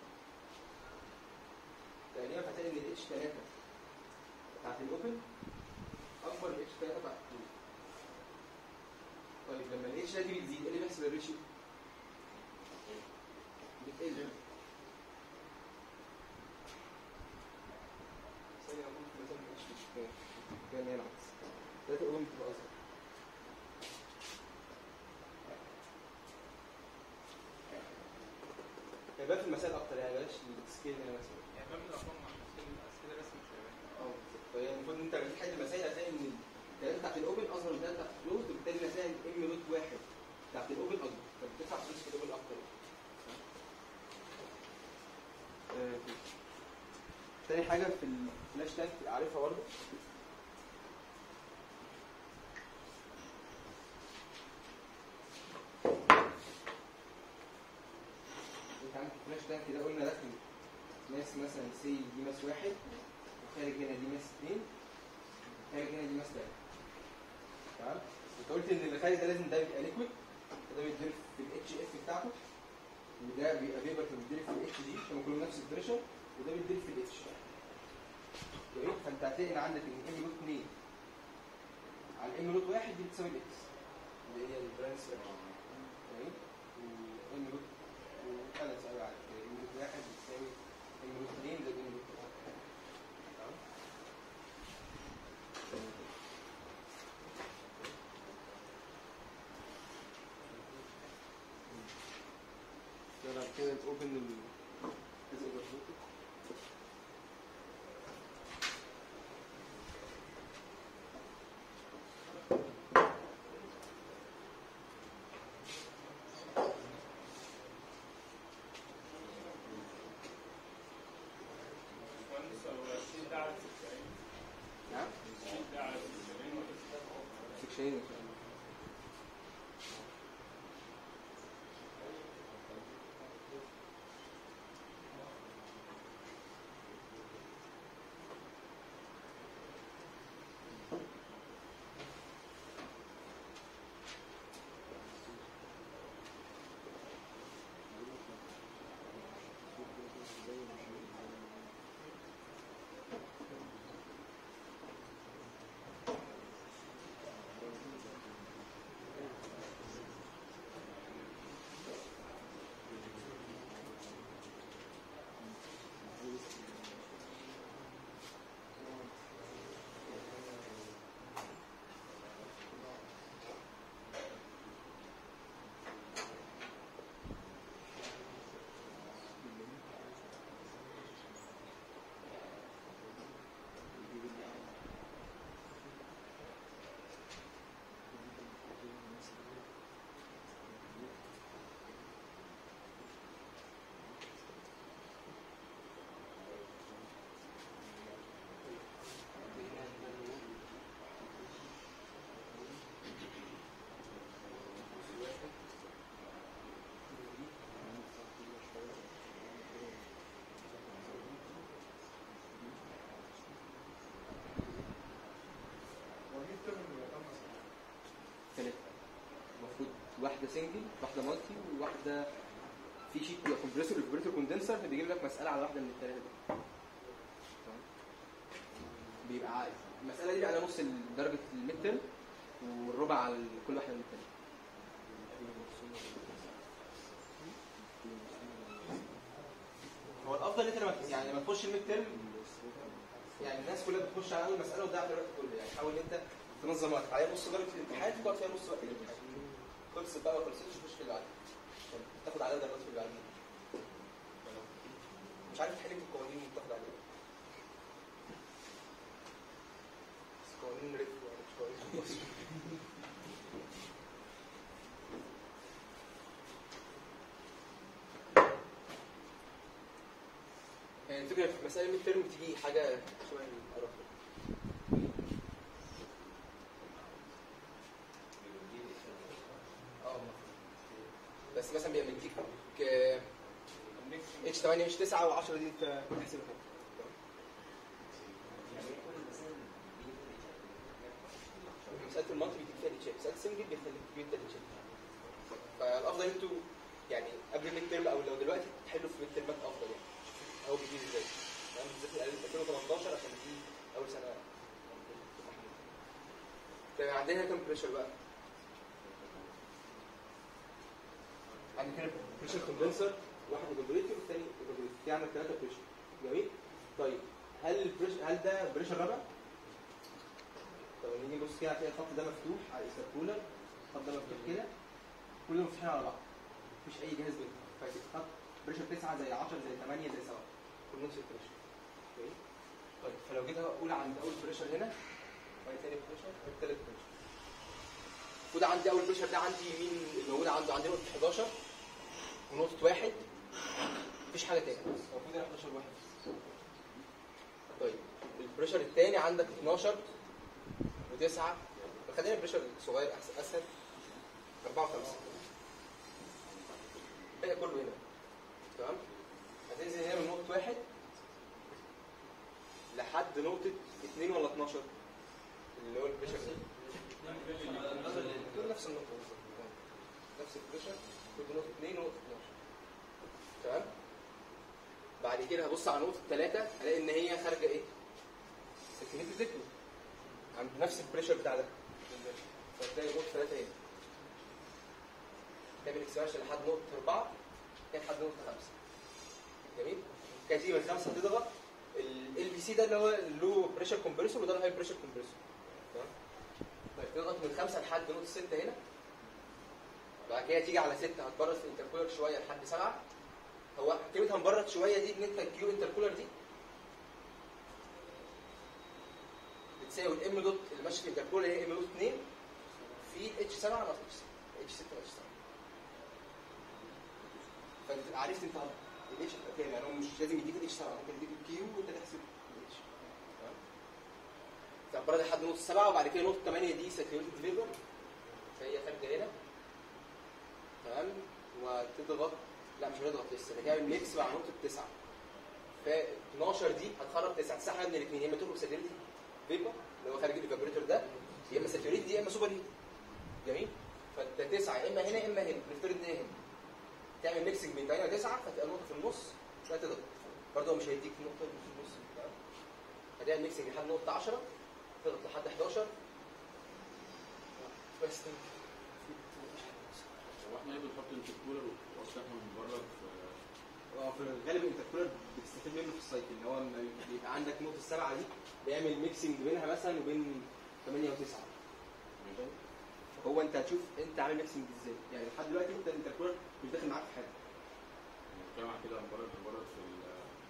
تقريبا هتلاقي ان الاتش 3 بتاعت الاوبن اكبر من الاتش 3 بتاعت الكلوز طيب لما الاتش 3 دي بتزيد ايه اللي بيحصل للريشيو؟ بتقل ثانية أقول مثلا اتش مش كام كام هنا عكس 3 اوبن بتبقى اصغر هيبقى في المسائل اكتر يعني بلاش السكيل هنا مثلا يعني باب الارقام مع كده رسم مش هيبان اه بالظبط. فهي المفروض ان انت لما تيجي تحل المسائل هتلاقي ان الثلاثه بتاعت الاوبن اصغر من الثلاثه بتاعت الكلوز وبالتالي مسائل ام روت واحد بتاعت الاوبن اكبر فبتدفع فلوس في الاوبن اكتر آه، تاني حاجه في الفلاش تانك عارفها برضه انت عندك الفلاش تانك ده قلنا داخل ماس مثلا سي دي ماس واحد وخارج هنا دي ماس اثنين خارج هنا دي ماس ثلاثة تمام انت قلت ان اللي خارج ده لازم ده يبقى ليكويد وده بيتضرب في الاتش اف بتاعته وده بيبقى فيبر فبيتضرب في الاتش دي عشان كلهم نفس البريشر وده بيتضرب في الاتش جميل فانت هتلاقي ان عندك ان ام روت 2 على ام روت 1 دي بتساوي الاكس اللي هي البرانس جميل وام روت وثلاث سؤال على ام روت 1 بتساوي ام روت 2 زائد ام روت 1 تمام بعد كده اوبن ال مهندس هو الشيء ده على 90 نعم الشيء ده على 90 ولا 60 سكشنين ان شاء الله واحده سنجل واحده مالتي وواحده في شيت بيبقى كومبريسور وكمبريسور كوندنسر فبيجيب لك مساله على واحده من الثلاثه دول تمام؟ بيبقى عارف المساله دي على نص درجه الميد ترم والربع على كل واحده من الثانيه هو الافضل ان انت لما يعني لما تخش الميد ترم يعني الناس كلها بتخش على اول مساله وتضيع الوقت كله يعني حاول ان انت تنظم وقتك على نص درجه الامتحان تقعد فيها نص وقت الامتحان خلصت بقى ما خلصتش تخش في اللي بعدها عشان تاخد عليها درجات في اللي بعدين مش عارف تحل القوانين اللي بتاخد عليها بس قوانين ريف يعني مش قوانين مصر يعني الفكره في مسائل الميد ترم بتيجي حاجه شبه القرف ده. اه بس مثلا بيبقى مديك اتش 8 اتش 9 و10 دي انت تحسبها مساله المالتي بيديك فيها الاتشات مساله السنجل بيديك فيها الاتشات فالافضل ان انتوا يعني قبل الميد ترم او لو دلوقتي تحلوا في الميد ترمات افضل يعني هو بيجيب ازاي تمام بالذات 2018 عشان دي اول سنه طيب عندنا كام بريشر بقى عندنا هنا بريشر كوندنسر واحد ايفابوريتور والثاني ايفابوريتور في عندك ثلاثه بريشر جميل طيب هل البريشر هل ده بريشر رابع؟ طب نيجي نبص كده هتلاقي الخط ده مفتوح على الانتركولر الخط ده مفتوح كده كلهم مفتوحين على بعض مفيش اي جهاز بينهم فخط بريشر 9 زي 10 زي 8 زي 7 كل نفس البريشر اوكي طيب فلو جيت اقول عند اول بريشر هنا وبعد تاني بريشر وبعد تالت بريشر وده عندي اول بريشر ده عندي مين الموجود عنده عندي نقطه 11 ونقطه واحد مفيش حاجه تاني المفروض هنا 11 واحد طيب البريشر الثاني عندك 12 و9 خلينا البريشر الصغير احسن اسهل 4 و5 الباقي كله هنا تمام هتنزل هنا من نقطة واحد لحد نقطة اتنين ولا 12 اللي هو البريشر ده دول نفس النقطة بالظبط. نفس البريشر كل نقطة اتنين ونقطة 12 تمام بعد كده هبص على نقطة ثلاثة الاقي ان هي خارجة ايه؟ سكنيتي ذكر عند نفس البريشر بتاع ده فتلاقي نقطة ثلاثة هنا تعمل اكسبانشن لحد نقطة أربعة كان لحد نقطة خمسة جميل كانت تيجي من خمسة تضغط ال بي سي ده اللي هو اللو بريشر كومبريسور وده الهاي بريشر كومبريسور تمام طيب تضغط من خمسة لحد نقطة ستة هنا بعد كده تيجي على ستة هتبرد في الانتركولر شوية لحد سبعة هو كلمة هنبرد شوية دي ان انت الكيو انتركولر دي بتساوي الام دوت اللي ماشي في الانتركولر هي ام دوت 2 في اتش 7 ناقص اتش 6 اتش 7 فانت تبقى عرفت انت الاتش هتبقى كام يعني هو مش لازم يديك الاتش 7 ممكن يديك الكيو وانت تحسب الاتش تمام فبرد لحد نقطة 7 وبعد كده نقطة 8 دي ساتيوريتد فيبر فهي خارجة هنا تمام وتضغط لا مش هتضغط لسه ده هتعمل ميكس مع نقطة 9 ف 12 دي هتخرج 9 9 من الاثنين يا اما تخرج ساتيوريتد فيبر اللي هو خارج الفابريتور ده يا اما ساتيوريتد يا اما سوبر هيت جميل فده 9 يا اما هنا يا اما هنا نفترض ان هي هنا تعمل ميكسنج بين 8 و9 فتبقى نقطه في النص شويه تضغط برضه هو مش هيديك نقطه في النص تمام هتعمل ميكسنج لحد نقطه 10 تضغط لحد 11 بس هو احنا ليه بنحط انتركولر وتوصلنا من بره في هو في الغالب الانتركولر بتستفيد منه في السايكل ان هو لما بيبقى عندك نقطه السبعه دي بيعمل ميكسنج بينها مثلا وبين 8 و9 هو انت هتشوف انت عامل ميكسنج ازاي يعني لحد دلوقتي انت الانتركولر مش داخل معاك في حاجه بنتكلم عن كده هنبرد هنبرد في ال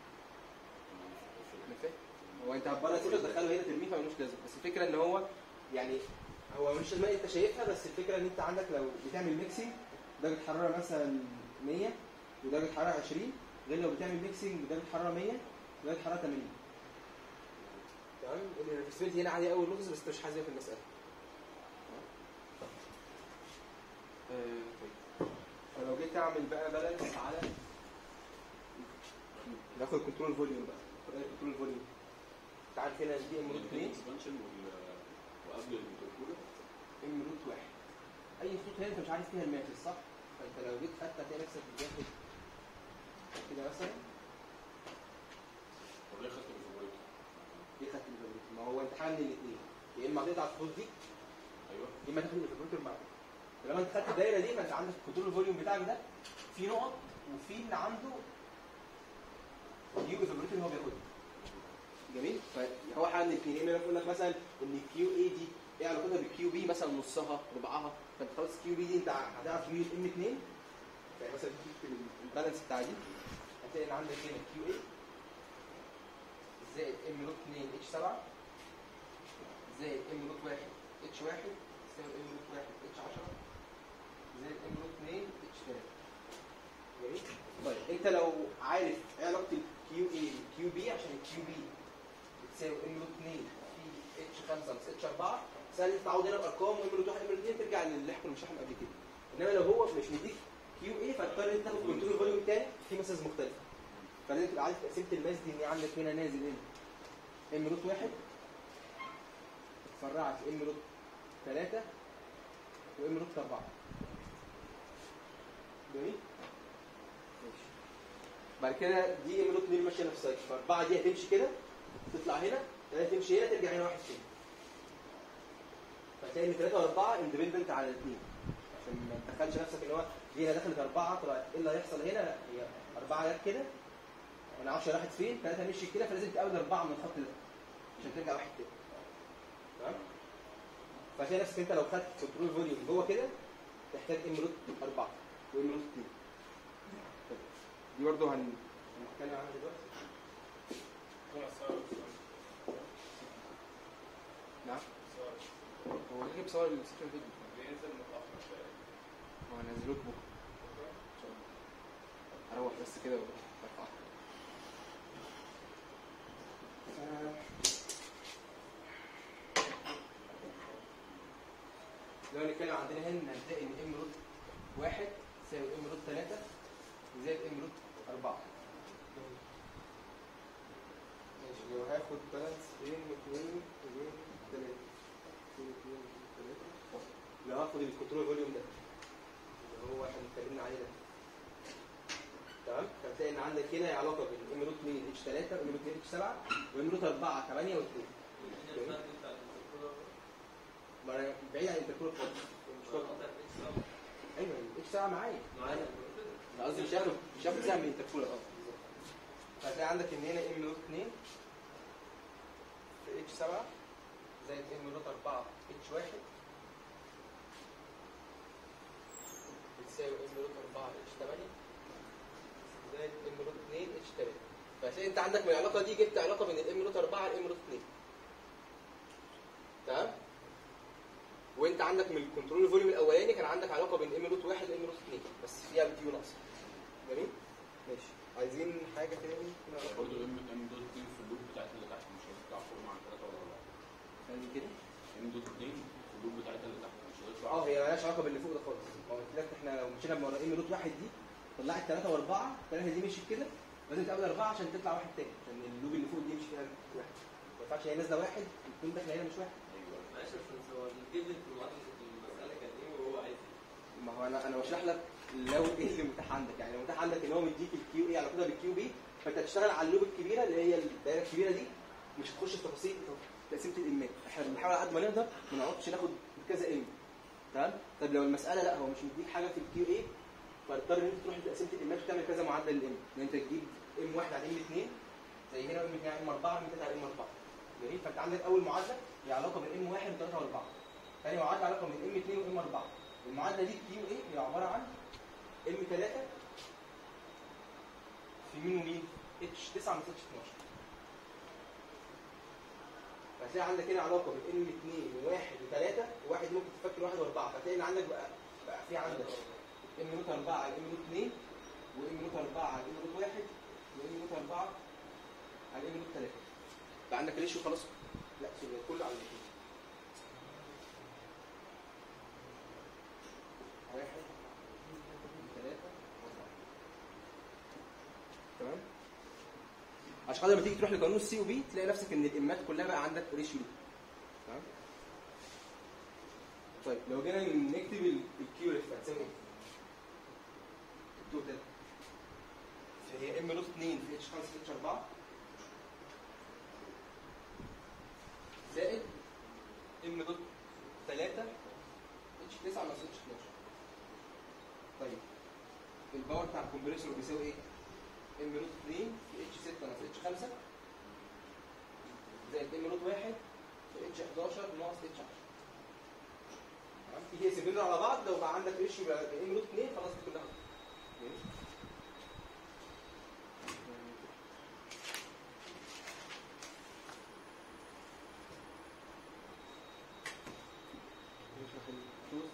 انا فاهم هو انت هتبرد كله تدخله هنا ترميه فملوش لازمه بس الفكره ان هو يعني هو مش لازم انت شايفها بس الفكره ان انت عندك لو بتعمل ميكسنج درجه حراره مثلا 100 ودرجه حراره 20 غير لو بتعمل ميكسنج بدرجه حراره 100 ودرجه حراره 80 تمام الريفرسبيلتي هنا عاليه قوي اللغز بس انت مش حاسس في المساله آه، طيب. فلو جيت اعمل بقى بالانس على ناخد كنترول فوليوم بقى كنترول فوليوم انت عارف هنا دي ام روت 2 الاكسبانشن وقبل الانتركولر ام روت 1 اي خطوط هنا انت مش عارف فيها الماتريكس صح؟ فانت لو جيت خدت هتلاقي نفسك بتاخد كده مثلا طب ليه خدت الفيبريتور؟ دي خدت الفيبريتور ما هو انت حل من الاثنين يا اما هتقطع الخطوط دي ايوه يا اما تاخد الفيبريتور معاك فلما انت خدت الدايره دي فانت عندك الكنترول فوليوم بتاعك ده في نقط وفي اللي عنده كيو فيبريتور هو بياخدها جميل فهو حل من الاثنين يا اما يقول لك مثلا ان الكيو اي دي ايه علاقتها بالكيو بي مثلا نصها ربعها فانت خلاص الكيو بي دي انت هتعرف مين ام 2 يعني مثلا تكتب البالانس بتاع دي هتلاقي ان عندك هنا كيو اي زائد ام نوت 2 اتش 7 زائد ام نوت 1 اتش 1 يساوي ام نوت 1 اتش 10 زائد ام نوت 2 اتش 3 جميل طيب انت لو عارف ايه علاقه الكيو اي بالكيو بي عشان الكيو بي بتساوي ام نوت 2 في اتش 5 ناقص اتش 4 سهل تعوض هنا بارقام وام نوت 1 ام نوت 2 ترجع للي احنا مش قبل كده انما لو هو مش مديك كيو اي فهتضطر انت تاخد كنترول فوليوم تاني في مسز مختلفه فلازم تبقى عارف تقسيمه الماس دي ان عندك هنا نازل هنا ام نوت 1 اتفرعت ام نوت 3 وام نوت 4 جميل ماشي بعد كده دي ام نوت 2 ماشيه نفس السايكل فاربعه دي هتمشي كده تطلع هنا ثلاثه تمشي هنا ترجع هنا واحد تاني فتلاقي ان ثلاثه واربعه اندبندنت على الاثنين عشان ما تدخلش نفسك ان هو دي هنا دخلت اربعه طلع ايه اللي هيحصل هنا؟ لا هي اربعه جت كده ما نعرفش راحت فين ثلاثه مشيت كده فلازم تقابل اربعه من الخط ده عشان ترجع واحد تاني تمام؟ فهتلاقي نفسك انت لو خدت كنترول فوليوم جوه كده تحتاج ام روت اربعه وام روت اثنين طيب. دي برضه هن هنتكلم عنها دلوقتي نعم هو ليه بصور السكشن فيديو بينزل متأخر شوية هو هنزلوك بكره ان شاء الله اروح بس كده وارفع لو نتكلم عندنا هنا هنلاقي ان ام روت واحد يساوي ام روت ثلاثة زائد ام روت أربعة ماشي لو هاخد بالانس بين اثنين وبين ثلاثة بين اثنين وبين ثلاثة لو هاخد الكنترول فوليوم ده اللي هو احنا اتكلمنا عليه ده تمام فتلاقي ان عندك هنا علاقه بين ام روت 2 اتش 3 وام روت 2 اتش 7 وام روت 4 8 و2 ما انا بعيد عن الانتركولر خالص مش فاضي ايوه الاتش 7 معايا انا قصدي مش هاخد مش هاخد سهم من الانتركولر اه هتلاقي عندك ان هنا ام روت 2 في اتش 7 زائد ام روت 4 اتش 1 بتساوي ام روت 4 اتش 8 زائد ام روت 2 اتش 3 فهتلاقي انت عندك من العلاقه دي جبت علاقه بين الام روت 4 والام روت 2 تمام وانت عندك من الكنترول فوليوم الاولاني كان عندك علاقه بين ام روت 1 وام روت 2 بس فيها بتيو ناقصه جميل ماشي عايزين حاجه تاني برضه ام ام دوت 2 في اللوب بتاعت اللي تحت مش هتطلع فوق مع 3 ولا 4 ثاني كده ام دوت 2 في اللوب بتاعت اللي تحت مش هتطلع اه هي مالهاش علاقه باللي فوق ده خالص ما قلت لك احنا لو مشينا بمره ام روت 1 دي طلعت 3 و4 3 دي مشيت كده لازم تقابل 4 عشان تطلع واحد تاني عشان اللوب اللي فوق دي يمشي فيها واحد ما ينفعش هي نازله واحد وتكون داخله هنا مش واحد ايوه معلش يا باشمهندس هو الجبن في المعادلة المسألة كان ايه وهو عايز ايه؟ ما هو انا انا بشرح لك لو ايه اللي متاح عندك يعني لو متاح عندك ان هو مديك الكيو اي علاقتها بالكيو بي فانت هتشتغل على اللوب الكبيره اللي هي الدايره الكبيره دي مش هتخش في تفاصيل تقسيمه الامات احنا بنحاول على قد ما نقدر ما نقعدش ناخد كذا ام تمام طب لو المساله لا هو مش مديك حاجه في الكيو اي فهتضطر ان انت تروح لتقسيمه الامات وتعمل كذا معدل الام ان انت تجيب ام واحد على ام اثنين زي هنا ام اثنين على ام اربعه ام ثلاثه على ام اربعه جميل فانت عندك اول معادله هي علاقه بين ام واحد وثلاثه واربعه ثاني معادله علاقه بين ام اثنين وام اربعه المعادله دي كيو اي هي عباره عن ام 3 في مين ومين؟ اتش 9 من اتش 12 فهتلاقي عندك هنا علاقه بين ام 2 وواحد وثلاثه وواحد ممكن تفكر واحد واربعه فتلاقي ان عندك بقى بقى في عندك ام نوت 4 على ام نوت 2 وام نوت 4 على ام نوت 1 وام نوت 4 على ام نوت 3 بقى عندك ريشيو خلاص لا سوري كله على الاثنين واحد ثلاثة أربعة تمام عشان خاطر لما تيجي تروح لقانون السي او بي تلاقي نفسك ان الامات كلها بقى عندك ريشيو تمام طيب لو جينا نكتب ال- الكيو ريف هتساوي ايه؟ التوتال فهي ام نوت 2 في اتش 5 في اتش 4 زائد ام نوت 3 اتش 9 ناقص اتش 12 طيب الباور بتاع الكمبريسور بيساوي ايه؟ ام نوت 2 في اتش 6 ناقص اتش 5 زائد ام نوت 1 في اتش 11 ناقص اتش 10 تمام تيجي تقسم دول على بعض لو بقى عندك ريشيو بقى ام نوت 2 خلاص دي كلها ماشي؟ نشرح التوز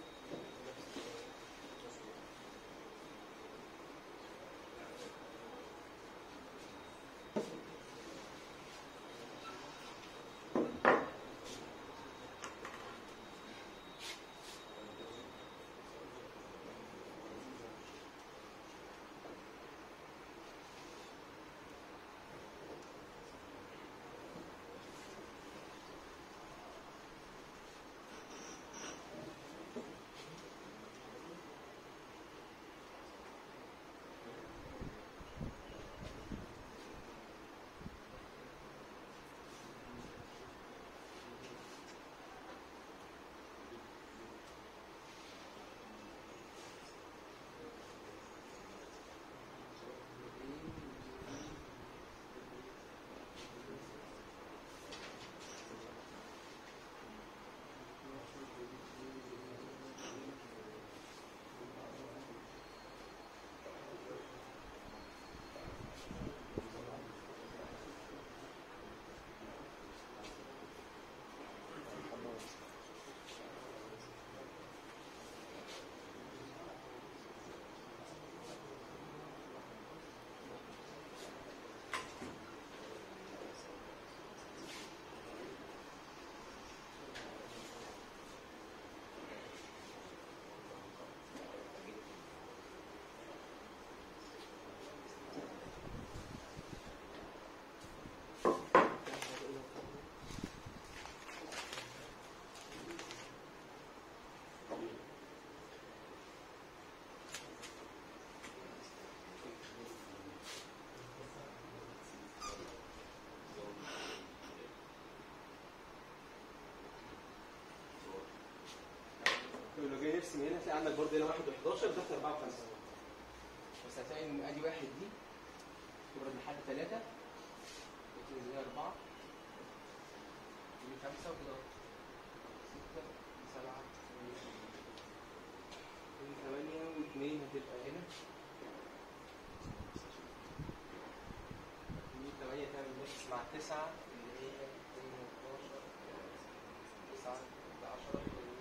لو جاي نرسم هنا هتلاقي عندك برضه هنا 1 و11 ده 4 و5 بس هتلاقي ان ادي واحد دي تبرد لحد 3 2 زي 4 دي 5 وكده 6 7 8 و2 هتبقى هنا دي 8 تعمل نفس مع 9 اللي هي 12 9 10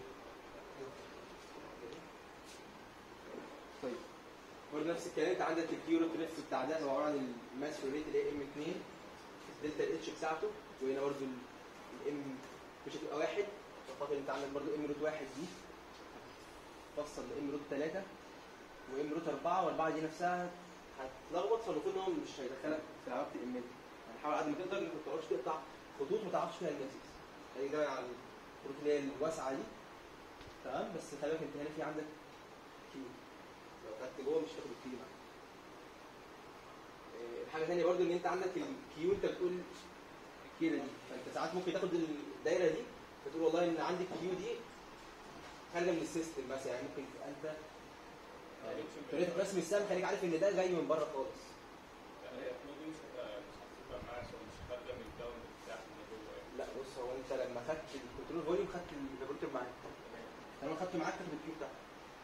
طيب برضه نفس الكلام انت عندك الكيورو تريف بتاع ده هو عباره عن الماس ريت اللي هي ام 2 الدلتا الاتش بتاعته وهنا برضه الام مش هتبقى واحد فاضل انت عندك برضه ام روت واحد دي تفصل لام روت 3 وام روت 4 والاربعه دي نفسها هتلخبط فالمفروض ان هو مش هيدخلك في علاقه الام هنحاول قد ما تقدر انك ما تقعدش تقطع خطوط ما تعرفش فيها الماسكس يعني ده على الخطوط اللي هي الواسعه دي تمام بس خلي بالك انت هنا في عندك كيو لو خدت جوه مش هتاخد الكيو معاك آه، الحاجه الثانيه برضو ان انت عندك الكيو انت بتقول كده دي فانت ساعات ممكن تاخد الدايره دي فتقول والله ان عندي الكيو دي خارجه من السيستم بس يعني ممكن تبقى انت يعني طريقه رسم السهم خليك عارف ان ده جاي من بره خالص لا بص هو انت لما خدت الكنترول فوليوم خدت الريبورتر معاك لما خدته معاك تاخد الكيو بتاعك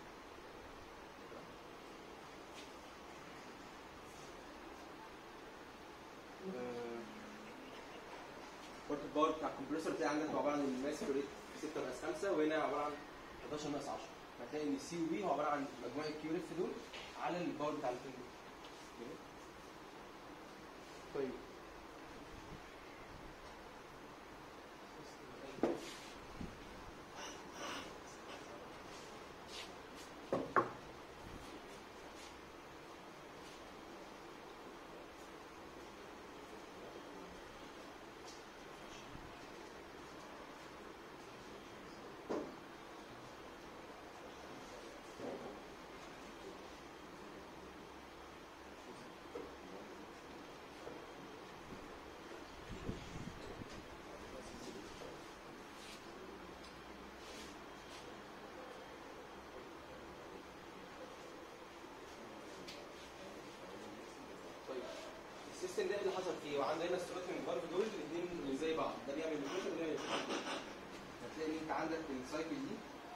برضه الباور بتاع الكمبريسور بتاعي عندك عباره عن الماس ريت 6 ناقص 5 وهنا عباره عن 11 ناقص 10 هتلاقي ان السي وبي هو عباره عن مجموع الكيو ريف دول على الباور بتاع الاثنين دول طيب اللي حصل فيه وعنده هنا ستروتنج فالف دول الاثنين زي بعض ده بيعمل ريفريشر وده بيعمل ريفريشر هتلاقي ان انت عندك السايكل دي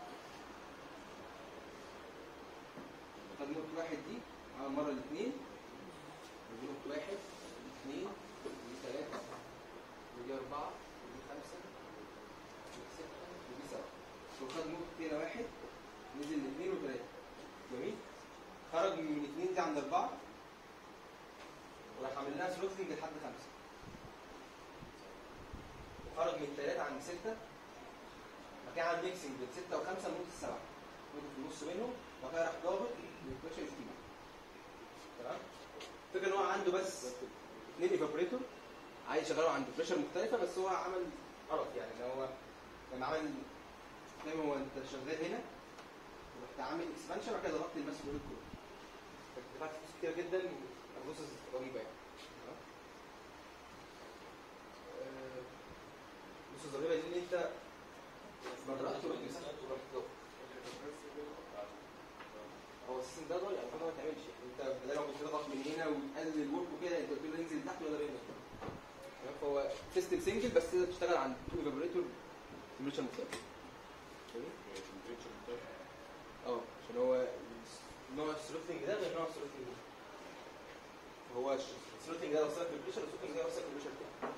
خد نقطة واحد دي عمل مرة الاثنين ودي نقطة واحد ودي اثنين ودي ثلاثة ودي أربعة ودي خمسة ودي ستة ودي سبعة وخد نقطة هنا واحد نزل لاثنين وثلاثة جميل خرج من اثنين دي عند أربعة وراح عامل لها ثروتلينج لحد خمسة وخرج من ثلاثة عند ستة بعد كده عمل ميكسنج بين ستة وخمسة لنقطة السبعة نقطة في النص بينهم وبعد كده راح ضابط للكويشن سكيما تمام الفكرة ان هو عنده بس اثنين ايفابوريتور عايز يشغله عند بريشر مختلفة بس هو عمل غلط يعني ان هو لما عمل زي ما هو انت شغال هنا ورحت عامل اكسبانشن وبعد كده ضغطت الماس فلويد كله دفعت فلوس كتير جدا بروسس رهيبة يعني تمام؟ آه، بروسس رهيبة دي ان انت مرات ورحت مسكت ورحت ضغط هو السيستم ده ضايع المفروض ما تعملش انت بدل ما كنت تضغط من هنا وتقلل الورك وكده انت قلت له انزل تحت ولا بينزل تمام فهو سيستم سنجل بس تقدر تشتغل عند تو ايفابوريتور سيميوليشن مختلف جميل؟ اه عشان هو نوع الثروتلينج ده غير نوع الثروتلينج ده هو الثروتلينج ده وصلك للبريشر والثروتلينج ده وصلك للبريشر تاني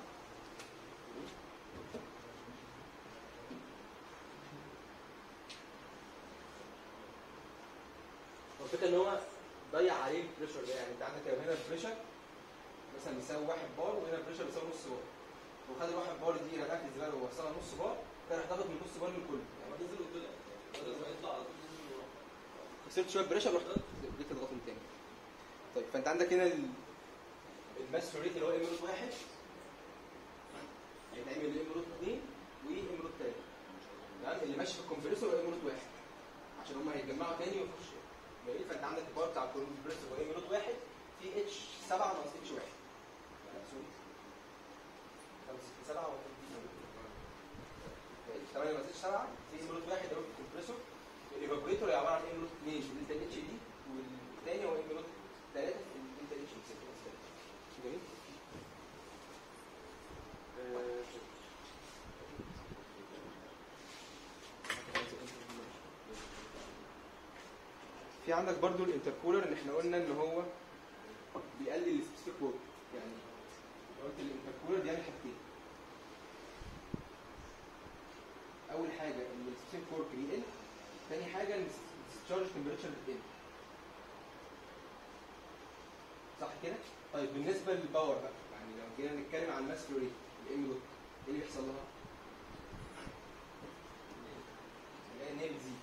هو الفكره ان هو ضيع عليه البريشر ده يعني انت عندك لو هنا البريشر مثلا بيساوي واحد بار وهنا البريشر بيساوي نص بار وخد الواحد بار دي رماها في الزباله ووصلها نص بار كان راح تاخد من نص بار للكل يعني ما تنزل وطلع بدل ما يطلع على طول نزل وراح. خسرت شويه بريشر رحت جيت تضغطهم تاني طيب فانت عندك هنا ال- الماس ريت اللي هو ام روت واحد هيتعمل ام روت اثنين وام روت ثلاثه تمام اللي ماشي في الكمبريسور هو ام روت واحد عشان هم هيتجمعوا تاني ويخش جميل فانت عندك الباور بتاع الكمبريسور هو ام روت واحد في اتش 7 ناقص اتش واحد لا، سوري 7 8 ناقص اتش 7 في ام روت واحد ده هو الكمبريسور الايفابوريتور عباره عن ام روت 2 في الدلتا اتش دي والثاني هو ام روت 3 في الدلتا اتش دي جميل آه، في عندك برضو الانتركولر اللي احنا قلنا ان هو بيقلل السبيسيفيك وورك يعني لو قلت الانتركولر بيعمل حاجتين اول حاجه ان السبيسيفيك وورك بيقل تاني حاجه ان الديسشارج تمبريتشر بتقل صح كده؟ طيب بالنسبه للباور بقى يعني لو جينا نتكلم عن الماس فلو ريت الام دوت ايه اللي بيحصل لها؟ نلاقي ان هي بتزيد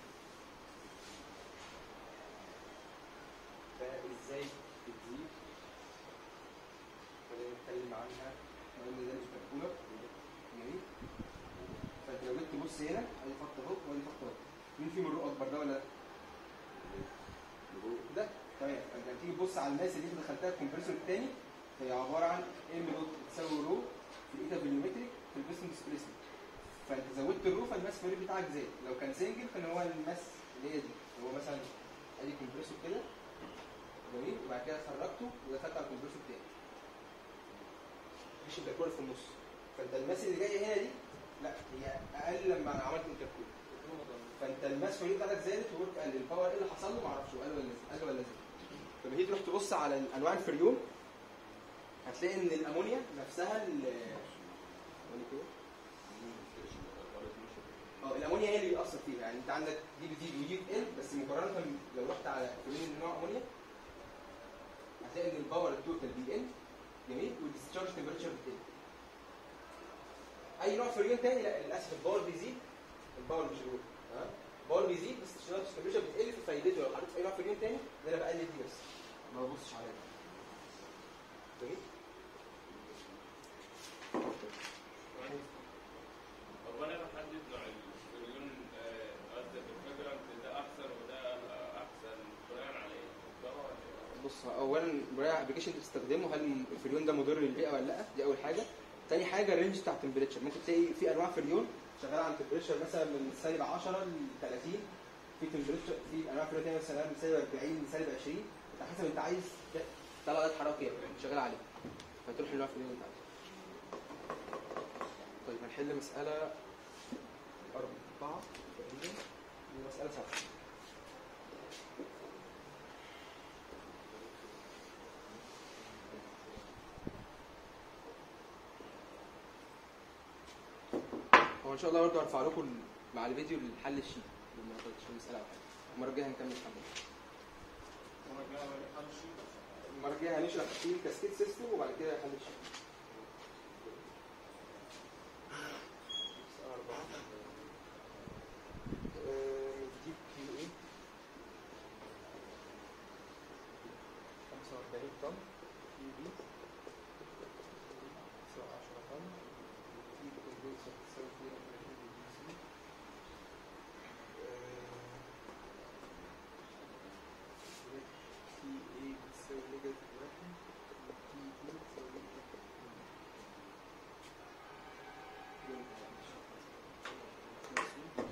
فازاي بتزيد؟ خلينا نتكلم عنها احنا قلنا ده مش كولر جميل فانت لو جيت تبص هنا ادي خط اهو وادي خط اهو مين فيهم الرو اكبر ده ولا ده؟ ده تمام فانت لما تيجي تبص على الماس اللي انت دخلتها الكمبريسور الثاني هي عباره عن ام روت تساوي رو في الايتا فوليومتريك في البيستون ديسبيسمنت فانت زودت الرو فالماس فلوري بتاعك زاد لو كان سنجل كان هو الماس اللي هي دي هو مثلا ادي كومبريسور كده جميل وبعد كده خرجته ودخلت على الكمبريسور الثاني مفيش انتركول في النص فانت الماس اللي جايه هنا دي لا هي اقل لما عملت انتركول فانت الماس فلوري بتاعتك زادت وورك قل الباور ايه اللي حصل له معرفش قل ولا نزل قل ولا نزل لما تيجي تروح تبص على انواع الفريون هتلاقي ان الامونيا نفسها ال أقول كده؟ اه الامونيا هي اللي بيأثر فيها يعني انت عندك دي بتزيد ودي بتقل بس مقارنه لو رحت على فريون نوع امونيا هتلاقي ان الباور التوتال بيقل جميل والديسشارج تمبريتشر بتقل اي نوع فريون تاني لا للاسف الباور بيزيد الباور مش الوقت تمام الباور بيزيد بس الديسشارج تمبريتشر بتقل في فايدته لو حطيت في اي نوع فريون تاني ده انا بقلل دي بس ما ببصش عليها جميل هو انا بحدد نوع الفريون آه، قصدي الفيبرنت ده احسن وده آه، احسن بناء على ايه؟ الدواء ولا ايه؟ بص اولا برايع ابلكيشن انت بتستخدمه هل الفريون ده مضر للبيئه ولا لا دي اول حاجه تاني حاجه الرينج بتاع التمبريتشر ممكن تلاقي في انواع فريون شغاله عن تمبريتشر مثلا من سالب 10 ل 30 في تمبريتشر في انواع فريون تانية مثلا من سالب 40 لسالب 20 انت حسب انت عايز تطلع درجه حراره كام شغال عليه فتروح للنوع الفلاني اللي انت عايزه طيب هنحل مسألة أربعة تقريبا ومسألة سبعة هو إن شاء الله برضه هرفع لكم ال- مع الفيديو الحل الشيت لما قلتش المسألة أو حاجة المرة الجاية هنكمل حل المره الجايه بقى حل شيء المرة الجاية هنشرح تحليل كاسكيد سيستم وبعد كده حل الشيت مسألة أربعة آه، دي كيو إيه 45 طن كيو بي تسعة 10 طن في كوندنسر تساوي 32 دي سي تي اي بتساوي نيجاتيف واحد تي بي بتساوي نيجاتيف اتنين. ماشي.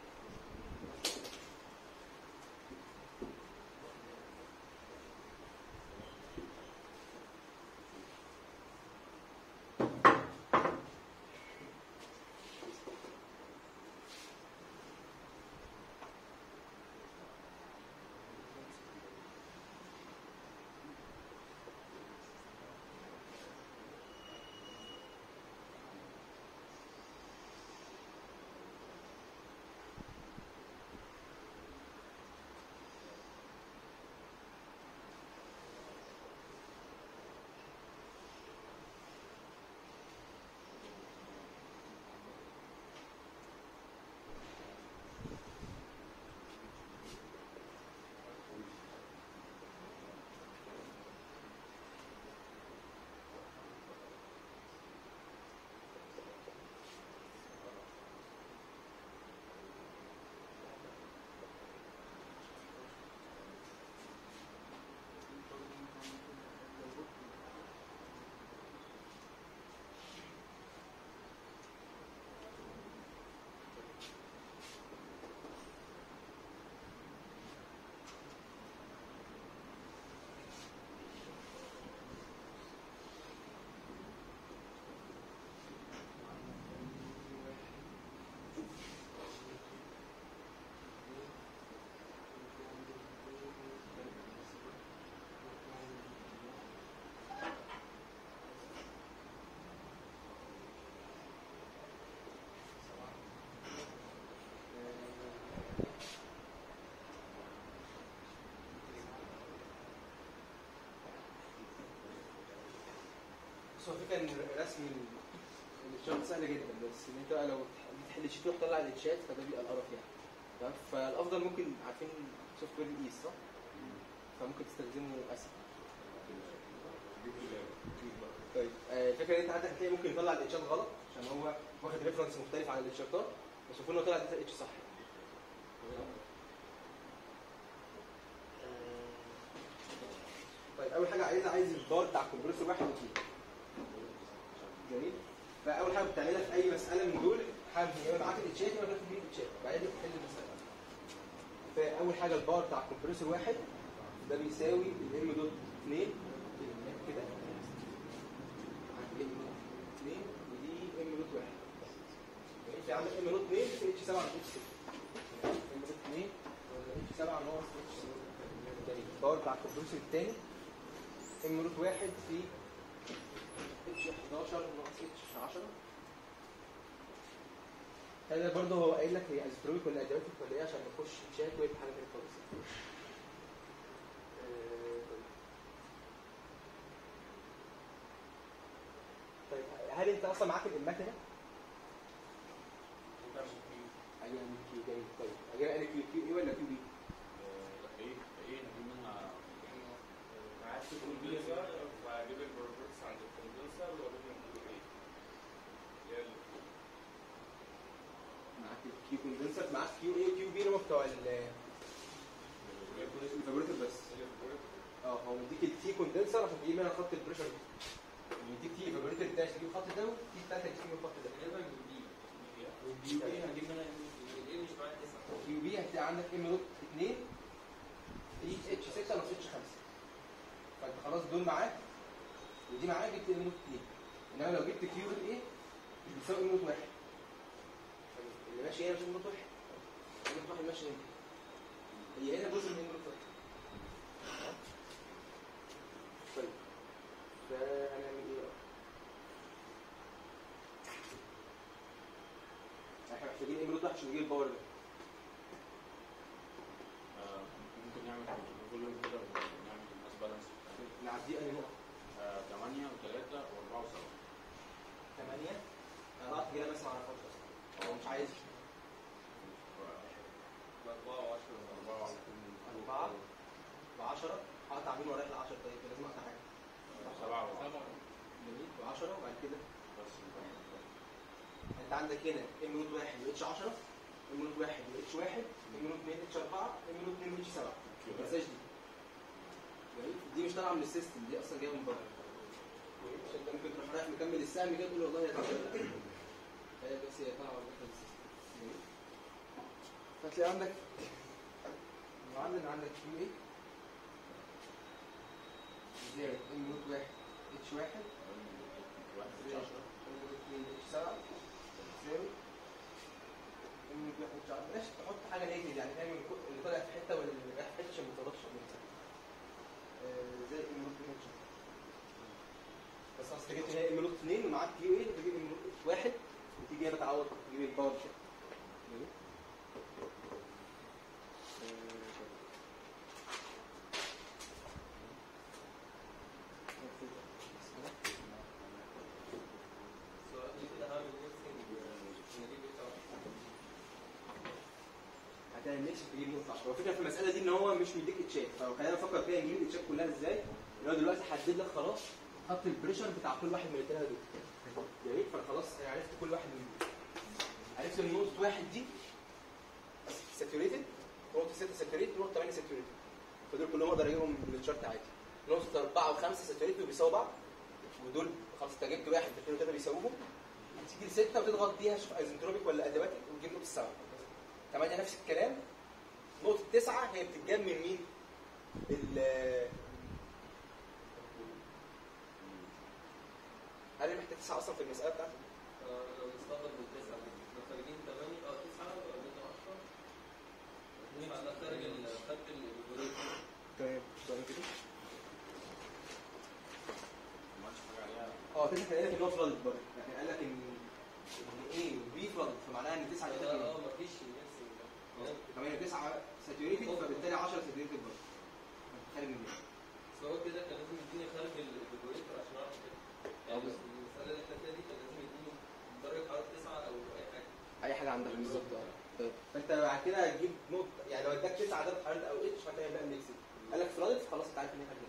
بس هو فكرة ان رسم ال- الشارت سهلة جدا بس ان انت بقى لو بتحل شيت تروح تطلع الاتشات فده بيبقى القرف يعني تمام فالافضل ممكن عارفين سوفت وير الايس صح؟ فممكن تستخدمه اسهل طيب آه، الفكره ان انت عندك هتلاقي ممكن يطلع الاتشات غلط عشان هو واخد ريفرنس مختلف عن الاتشارتات بس المفروض انه طلع الداتا اتش صح طيب اول حاجه عايز عايز البار بتاع الكمبريسور واحد واثنين جميل فاول حاجه بتعملها في اي مساله من دول حاجه يا اما معاك الاتشات يا اما تاخد بيه الاتشات بعدين تحل المساله فاول حاجه البار بتاع الكمبريسور واحد ده بيساوي الام دوت 2 كده ام دوت 2 ودي ام دوت 1 يعني في عندك ام دوت 2 في اتش 7 اتش 6 ام دوت 2 ولا اتش 7 ناقص اتش 6 يعني الباور بتاع الكمبريسور الثاني ام دوت 1 في اتش 11 ناقص اتش 10 هذا برضه هو قايل لك هي ازبرويك ولا ادياباتيك ولا ايه عشان نخش تشات ويبقى حاجه تانيه خالص آه، طيب هل انت اصلا معاك المكنه؟ ايوه من كيو جاي طيب اجي انا كيو كيو ايه ولا كيو بي؟ معاك الكمبيوتر فاجيب البروبرتس عند الكمبيوتر واجيب الكمبيوتر معاك الكيو كوندنسر معاك كيو ايه وكيو بي اللي هم بتوع ال الفابوريتور بس اه هو مديك التي كوندنسر عشان تجيب منها خط البريشر يديك تي فابوريتور بتاعك تجيب خط ده والتي بتاعتك تجيب الخط ده غالبا بي والبي ايه هتجيب منها الايه مش معايا تسعه كيو بي هتلاقي عندك ام دوت 2 في اتش 6 ناقص اتش 5 فانت خلاص دول معاك ودي معناها جبت ام نوت 2 انما لو جبت كيو روت ايه مش بتساوي ام نوت 1 اللي ماشي هنا مش ام نوت 1 ام نوت 1 ماشي هنا هي هنا جزء من ام نوت 1 طيب فهنعمل ايه بقى؟ احنا محتاجين ام نوت 1 عشان نجيب الباور ده آه، ممكن نعمل فوليوم كده ونعمل الماس بالانس نعديه انهي نقطه 8 و3 و4 و7 8 انا ضغط كده بس ما اعرفهاش اصلا هو مش عايز أربعة وعشرة 4 أربعة. ب 10 هقطع مين ورايح ل 10 طيب لازم اقطع حاجه 7 و جميل ب 10 وبعد كده بس انت عندك هنا ام نوت 1 اتش 10 ام نوت 1 اتش 1 ام نوت 2 اتش 4 ام نوت 2 اتش 7 ما تنساش دي جميل دي مش طالعه من السيستم دي اصلا جايه من بره جميل؟ عشان انت ممكن تروح رايح مكمل السهم كده تقول والله هي طالعه هي بس هي طالعه من السيستم جميل؟ فتلاقي عندك المعادله اللي عندك كيو ايه زائد ام نوت 1 اتش 1 زائد ام نوت 2 اتش 7 تساوي ام نوت 1 اتش 10 بلاش تحط حاجه نيجاتيف يعني فاهم الكو- اللي طالع في حته واللي رايح في حته عشان ما تغلطش زي ام نوت 2 اتش 10 بس اصل جبت هنا ام نوت 2 ومعاك كيو ايه تجيب ام نوت 1 وتيجي هنا تعوض تجيب الباور كده جميل؟ سؤال كده هعمل ميكسنج نجيب بتاع هتعمل ميكس تجيب نقطة 10 والفكرة في المسألة دي إن هو مش مديك اتشات فخلينا نفكر فيها نجيب الاتشات كلها إزاي اللي هو دلوقتي حدد لك خلاص خط البريشر بتاع كل واحد من الثلاثة دول جميل فأنا خلاص أنا عرفت كل واحد من دول عرفت إن نقطة واحد دي ساتوريتد نقطة 6 ساتوريتد ونقطة 8 ساتوريتد فدول كلهم أقدر أجيبهم من الشارت عادي نقطة 4 و5 ساتوريتد وبيساووا بعض ودول خلاص أنت جبت واحد الاثنين وثلاثة بيساووهم تيجي لستة وتضغط بيها شوف ايزنتروبيك ولا ادباتيك وتجيب نقطة السبعة ثمانية نفس الكلام نقطة تسعة هي بتتجاب من مين؟ ال هل أنا محتاج تسعة أصلا في المسألة بتاعتي؟ لو نستخدم التسعة دي احنا خارجين 8 اه 9 وبعدين 10 نبقى نخرج الخط الجوريتم تمام سؤال كده ما عملتش حاجه عليها اه تسعة كان قال لك إن هو فلادد برضه يعني قال لك إن إن إيه وبي فلادد فمعناها إن تسعة اه محتاج اه مفيش ميكسنج ده ثمانية تسعة ساتوريتد فبالتالي 10 ساتوريتد برضه خارج من هنا بس هو كده كان لازم يديني خارج الجوريتم عشان اعرف كده يعني اه بس- المسألة اللي احنا فيها دي كان لازم يديني درجة حرارة 9 او اي حاجة اي حاجه عندك بالظبط اه طيب فانت بعد كده هتجيب نقطه يعني لو اداك 9 عدد حرارة او اتش فانت هيبقى ميكس قال لك فلادت خلاص انت عارف ان هي حاجه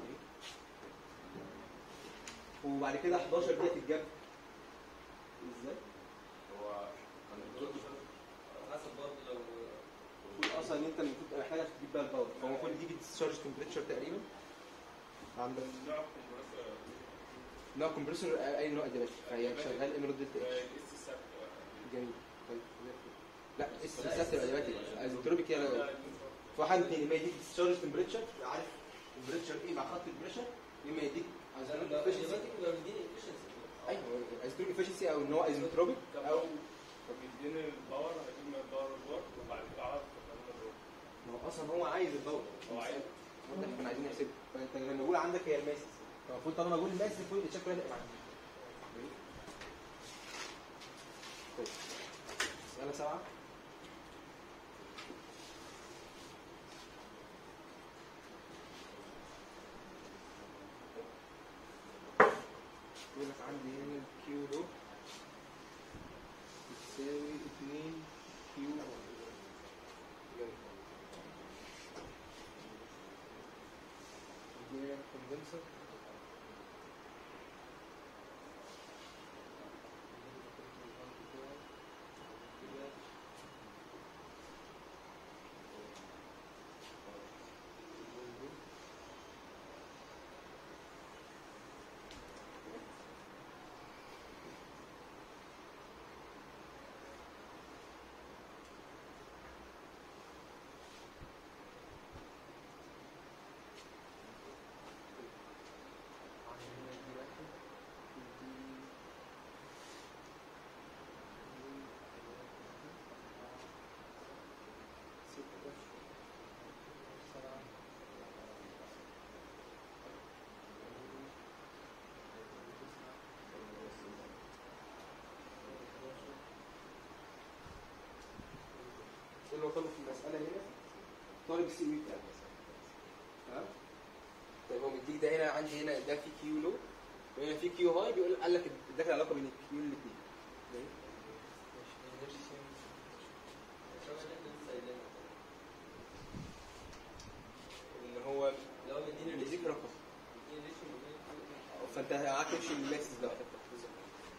وبعد كده 11 دي هتتجاب ازاي؟ هو كان الدكتور حسب برضه لو المفروض اصلا ان انت المفروض تبقى محتاج عشان تجيب بقى الباور فهو المفروض دي ديسشارج تمبريتشر تقريبا عندك نوع كومبريسور نوع كومبريسور اي نوع ادوات فهي شغال ايمرالد دلتا اتش الاس الثابت جميل طيب زي الفل. لا اس اس تبقى ادوات ايزوتروبيك هي في واحد من اثنين اما يديك ديسشارج تمبريتشر عارف تمبريتشر ايه مع خط البريشر اما يديك ايزوتروبيك افشنسي يبقى مديني efficiency. ايوه ايزوتروبيك افشنسي او ان هو ايزوتروبيك او فبيديني الباور هجيب من الباور الورك وبعد كده اعرف قانون الورك ما هو اصلا هو عايز الباور هو عايز. وانت احنا كنا عايزين نحسبه فانت لما نقول عندك هي الماسس فالمفروض طالما اقول الماسس المفروض التشيك كلها تبقى عندي طيب مسألة سبعة يقول لك عندي هنا الكيو دو بتساوي 2 كيو دي كوندنسر هو طالب في المساله هنا طالب السي وي بتاعه تمام طيب هو مديك ده هنا عندي هنا ده في كيو لو وهنا في كيو هاي بيقول قال لك اداك العلاقه بين الكيو الاثنين ان هو لو مديني بيديك ريشيو رقم مديني ريشيو ما بين فانت قعدت تمشي الماسز لوحدك بالظبط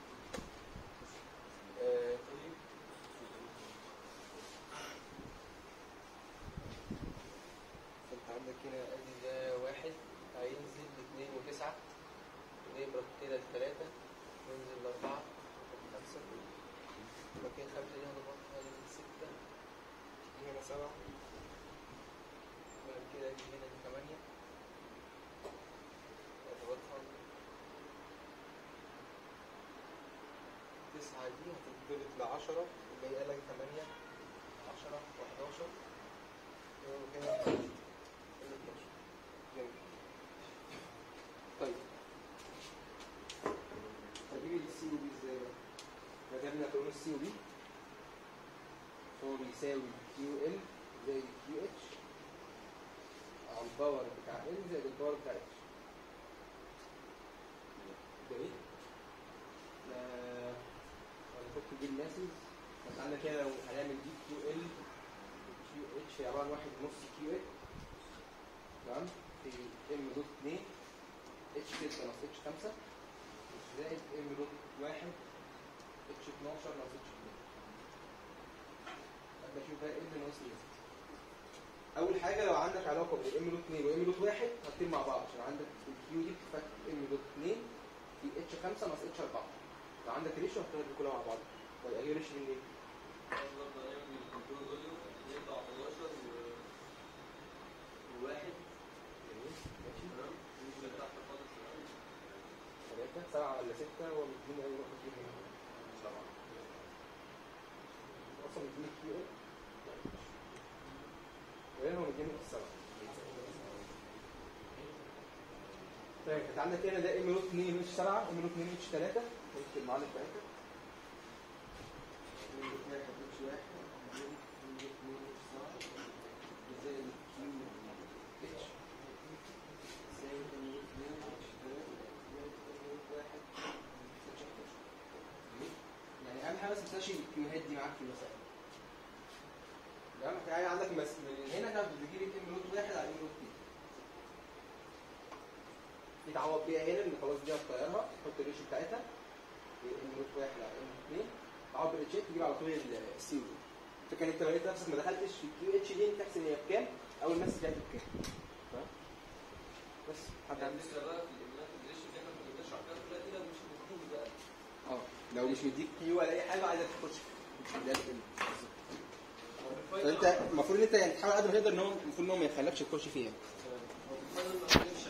آه، فانت عندك هنا ادي ده واحد هينزل لاثنين وتسعة ونبرة كده لثلاثة ننزل لأربعة خمسة مكان خمسة دي هنضغط هننزل ستة دي هنا سبعة بعد كده دي هنا دي ثمانية اضغطها تسعة دي هتتضرب لعشرة اللي هي قالك تمانية عشرة وحداشر وهنا 13 جميل طيب هجيب السي او بي ازاي بقى؟ كتبنا قانون السي او بي هو بيساوي كيو ال زائد كيو اتش على الباور بتاع ال زائد الباور بتاع اتش جميل هنحط دي الماسز بس عندك هنا لو هنعمل دي كيو ال كيو اتش هي عباره عن واحد ونص كيو ال تمام في ام دوت 2 اتش 6 ناقص اتش 5 زائد ام دوت 1 اتش 12 ناقص اتش 2 ابدا اشوف بقى ام ناقص ايه اول حاجه لو عندك علاقه بين ام دوت 2 وام دوت 1 هتطير مع بعض عشان عندك الكيو دي بتفك ام دوت 2 في اتش 5 ناقص اتش 4 لو عندك ريشيو هتاخد دي كلها مع بعض طيب اجيب ريشيو منين؟ برضه هنعمل الكنترول فاليو يطلع 11 و- وواحد جميل ماشي تمام ينزل تحت خالص تمام ثلاثة سبعة ولا ستة هو مديني أي رقم فيهم هنا سبعة أصلا مديني كيو إيه وهنا هو مديني السبعة طيب انت عندك هنا ده ام نوت 2 اتش 7 ام نوت 2 اتش 3 نكتب المعادلة بتاعتها ام نوت 1 اتش 1 ام نوت 2 اتش 7 زائد كيو اتش زائد ام نوت 2 اتش 3 زائد ام نوت 1 اتش 11 يعني اهم حاجه بس ما تنساش الكيوهات دي معاك في المسائل تمام يعني عندك مس... من هنا كانت بتجيب ام نوت 1 على ام نوت 2 دي تعوض بيها هنا ان خلاص دي هتطيرها تحط الريشيو بتاعتها ام نوت 1 على ام نوت 2 تعوض بالاتشات تجيب على طول السي او فكان انت لو لقيت نفسك ما دخلتش في الكيو اتش دي انت تحسب ان هي بكام اول ماس بتاعتها بكام تمام بس حد يعني عنده الفكره بقى في الاملاك الريشيو اللي احنا كنا بنشرح فيها كلها دي لو مش مديني بقى اه لو مش مديك كيو ولا اي حاجه عايزك تخش في ده الفيلم. فانت المفروض ان انت يعني تحاول قد ما تقدر ان هو المفروض ان هو ما يخلكش تخش فيها هو بالفاينل ما عندناش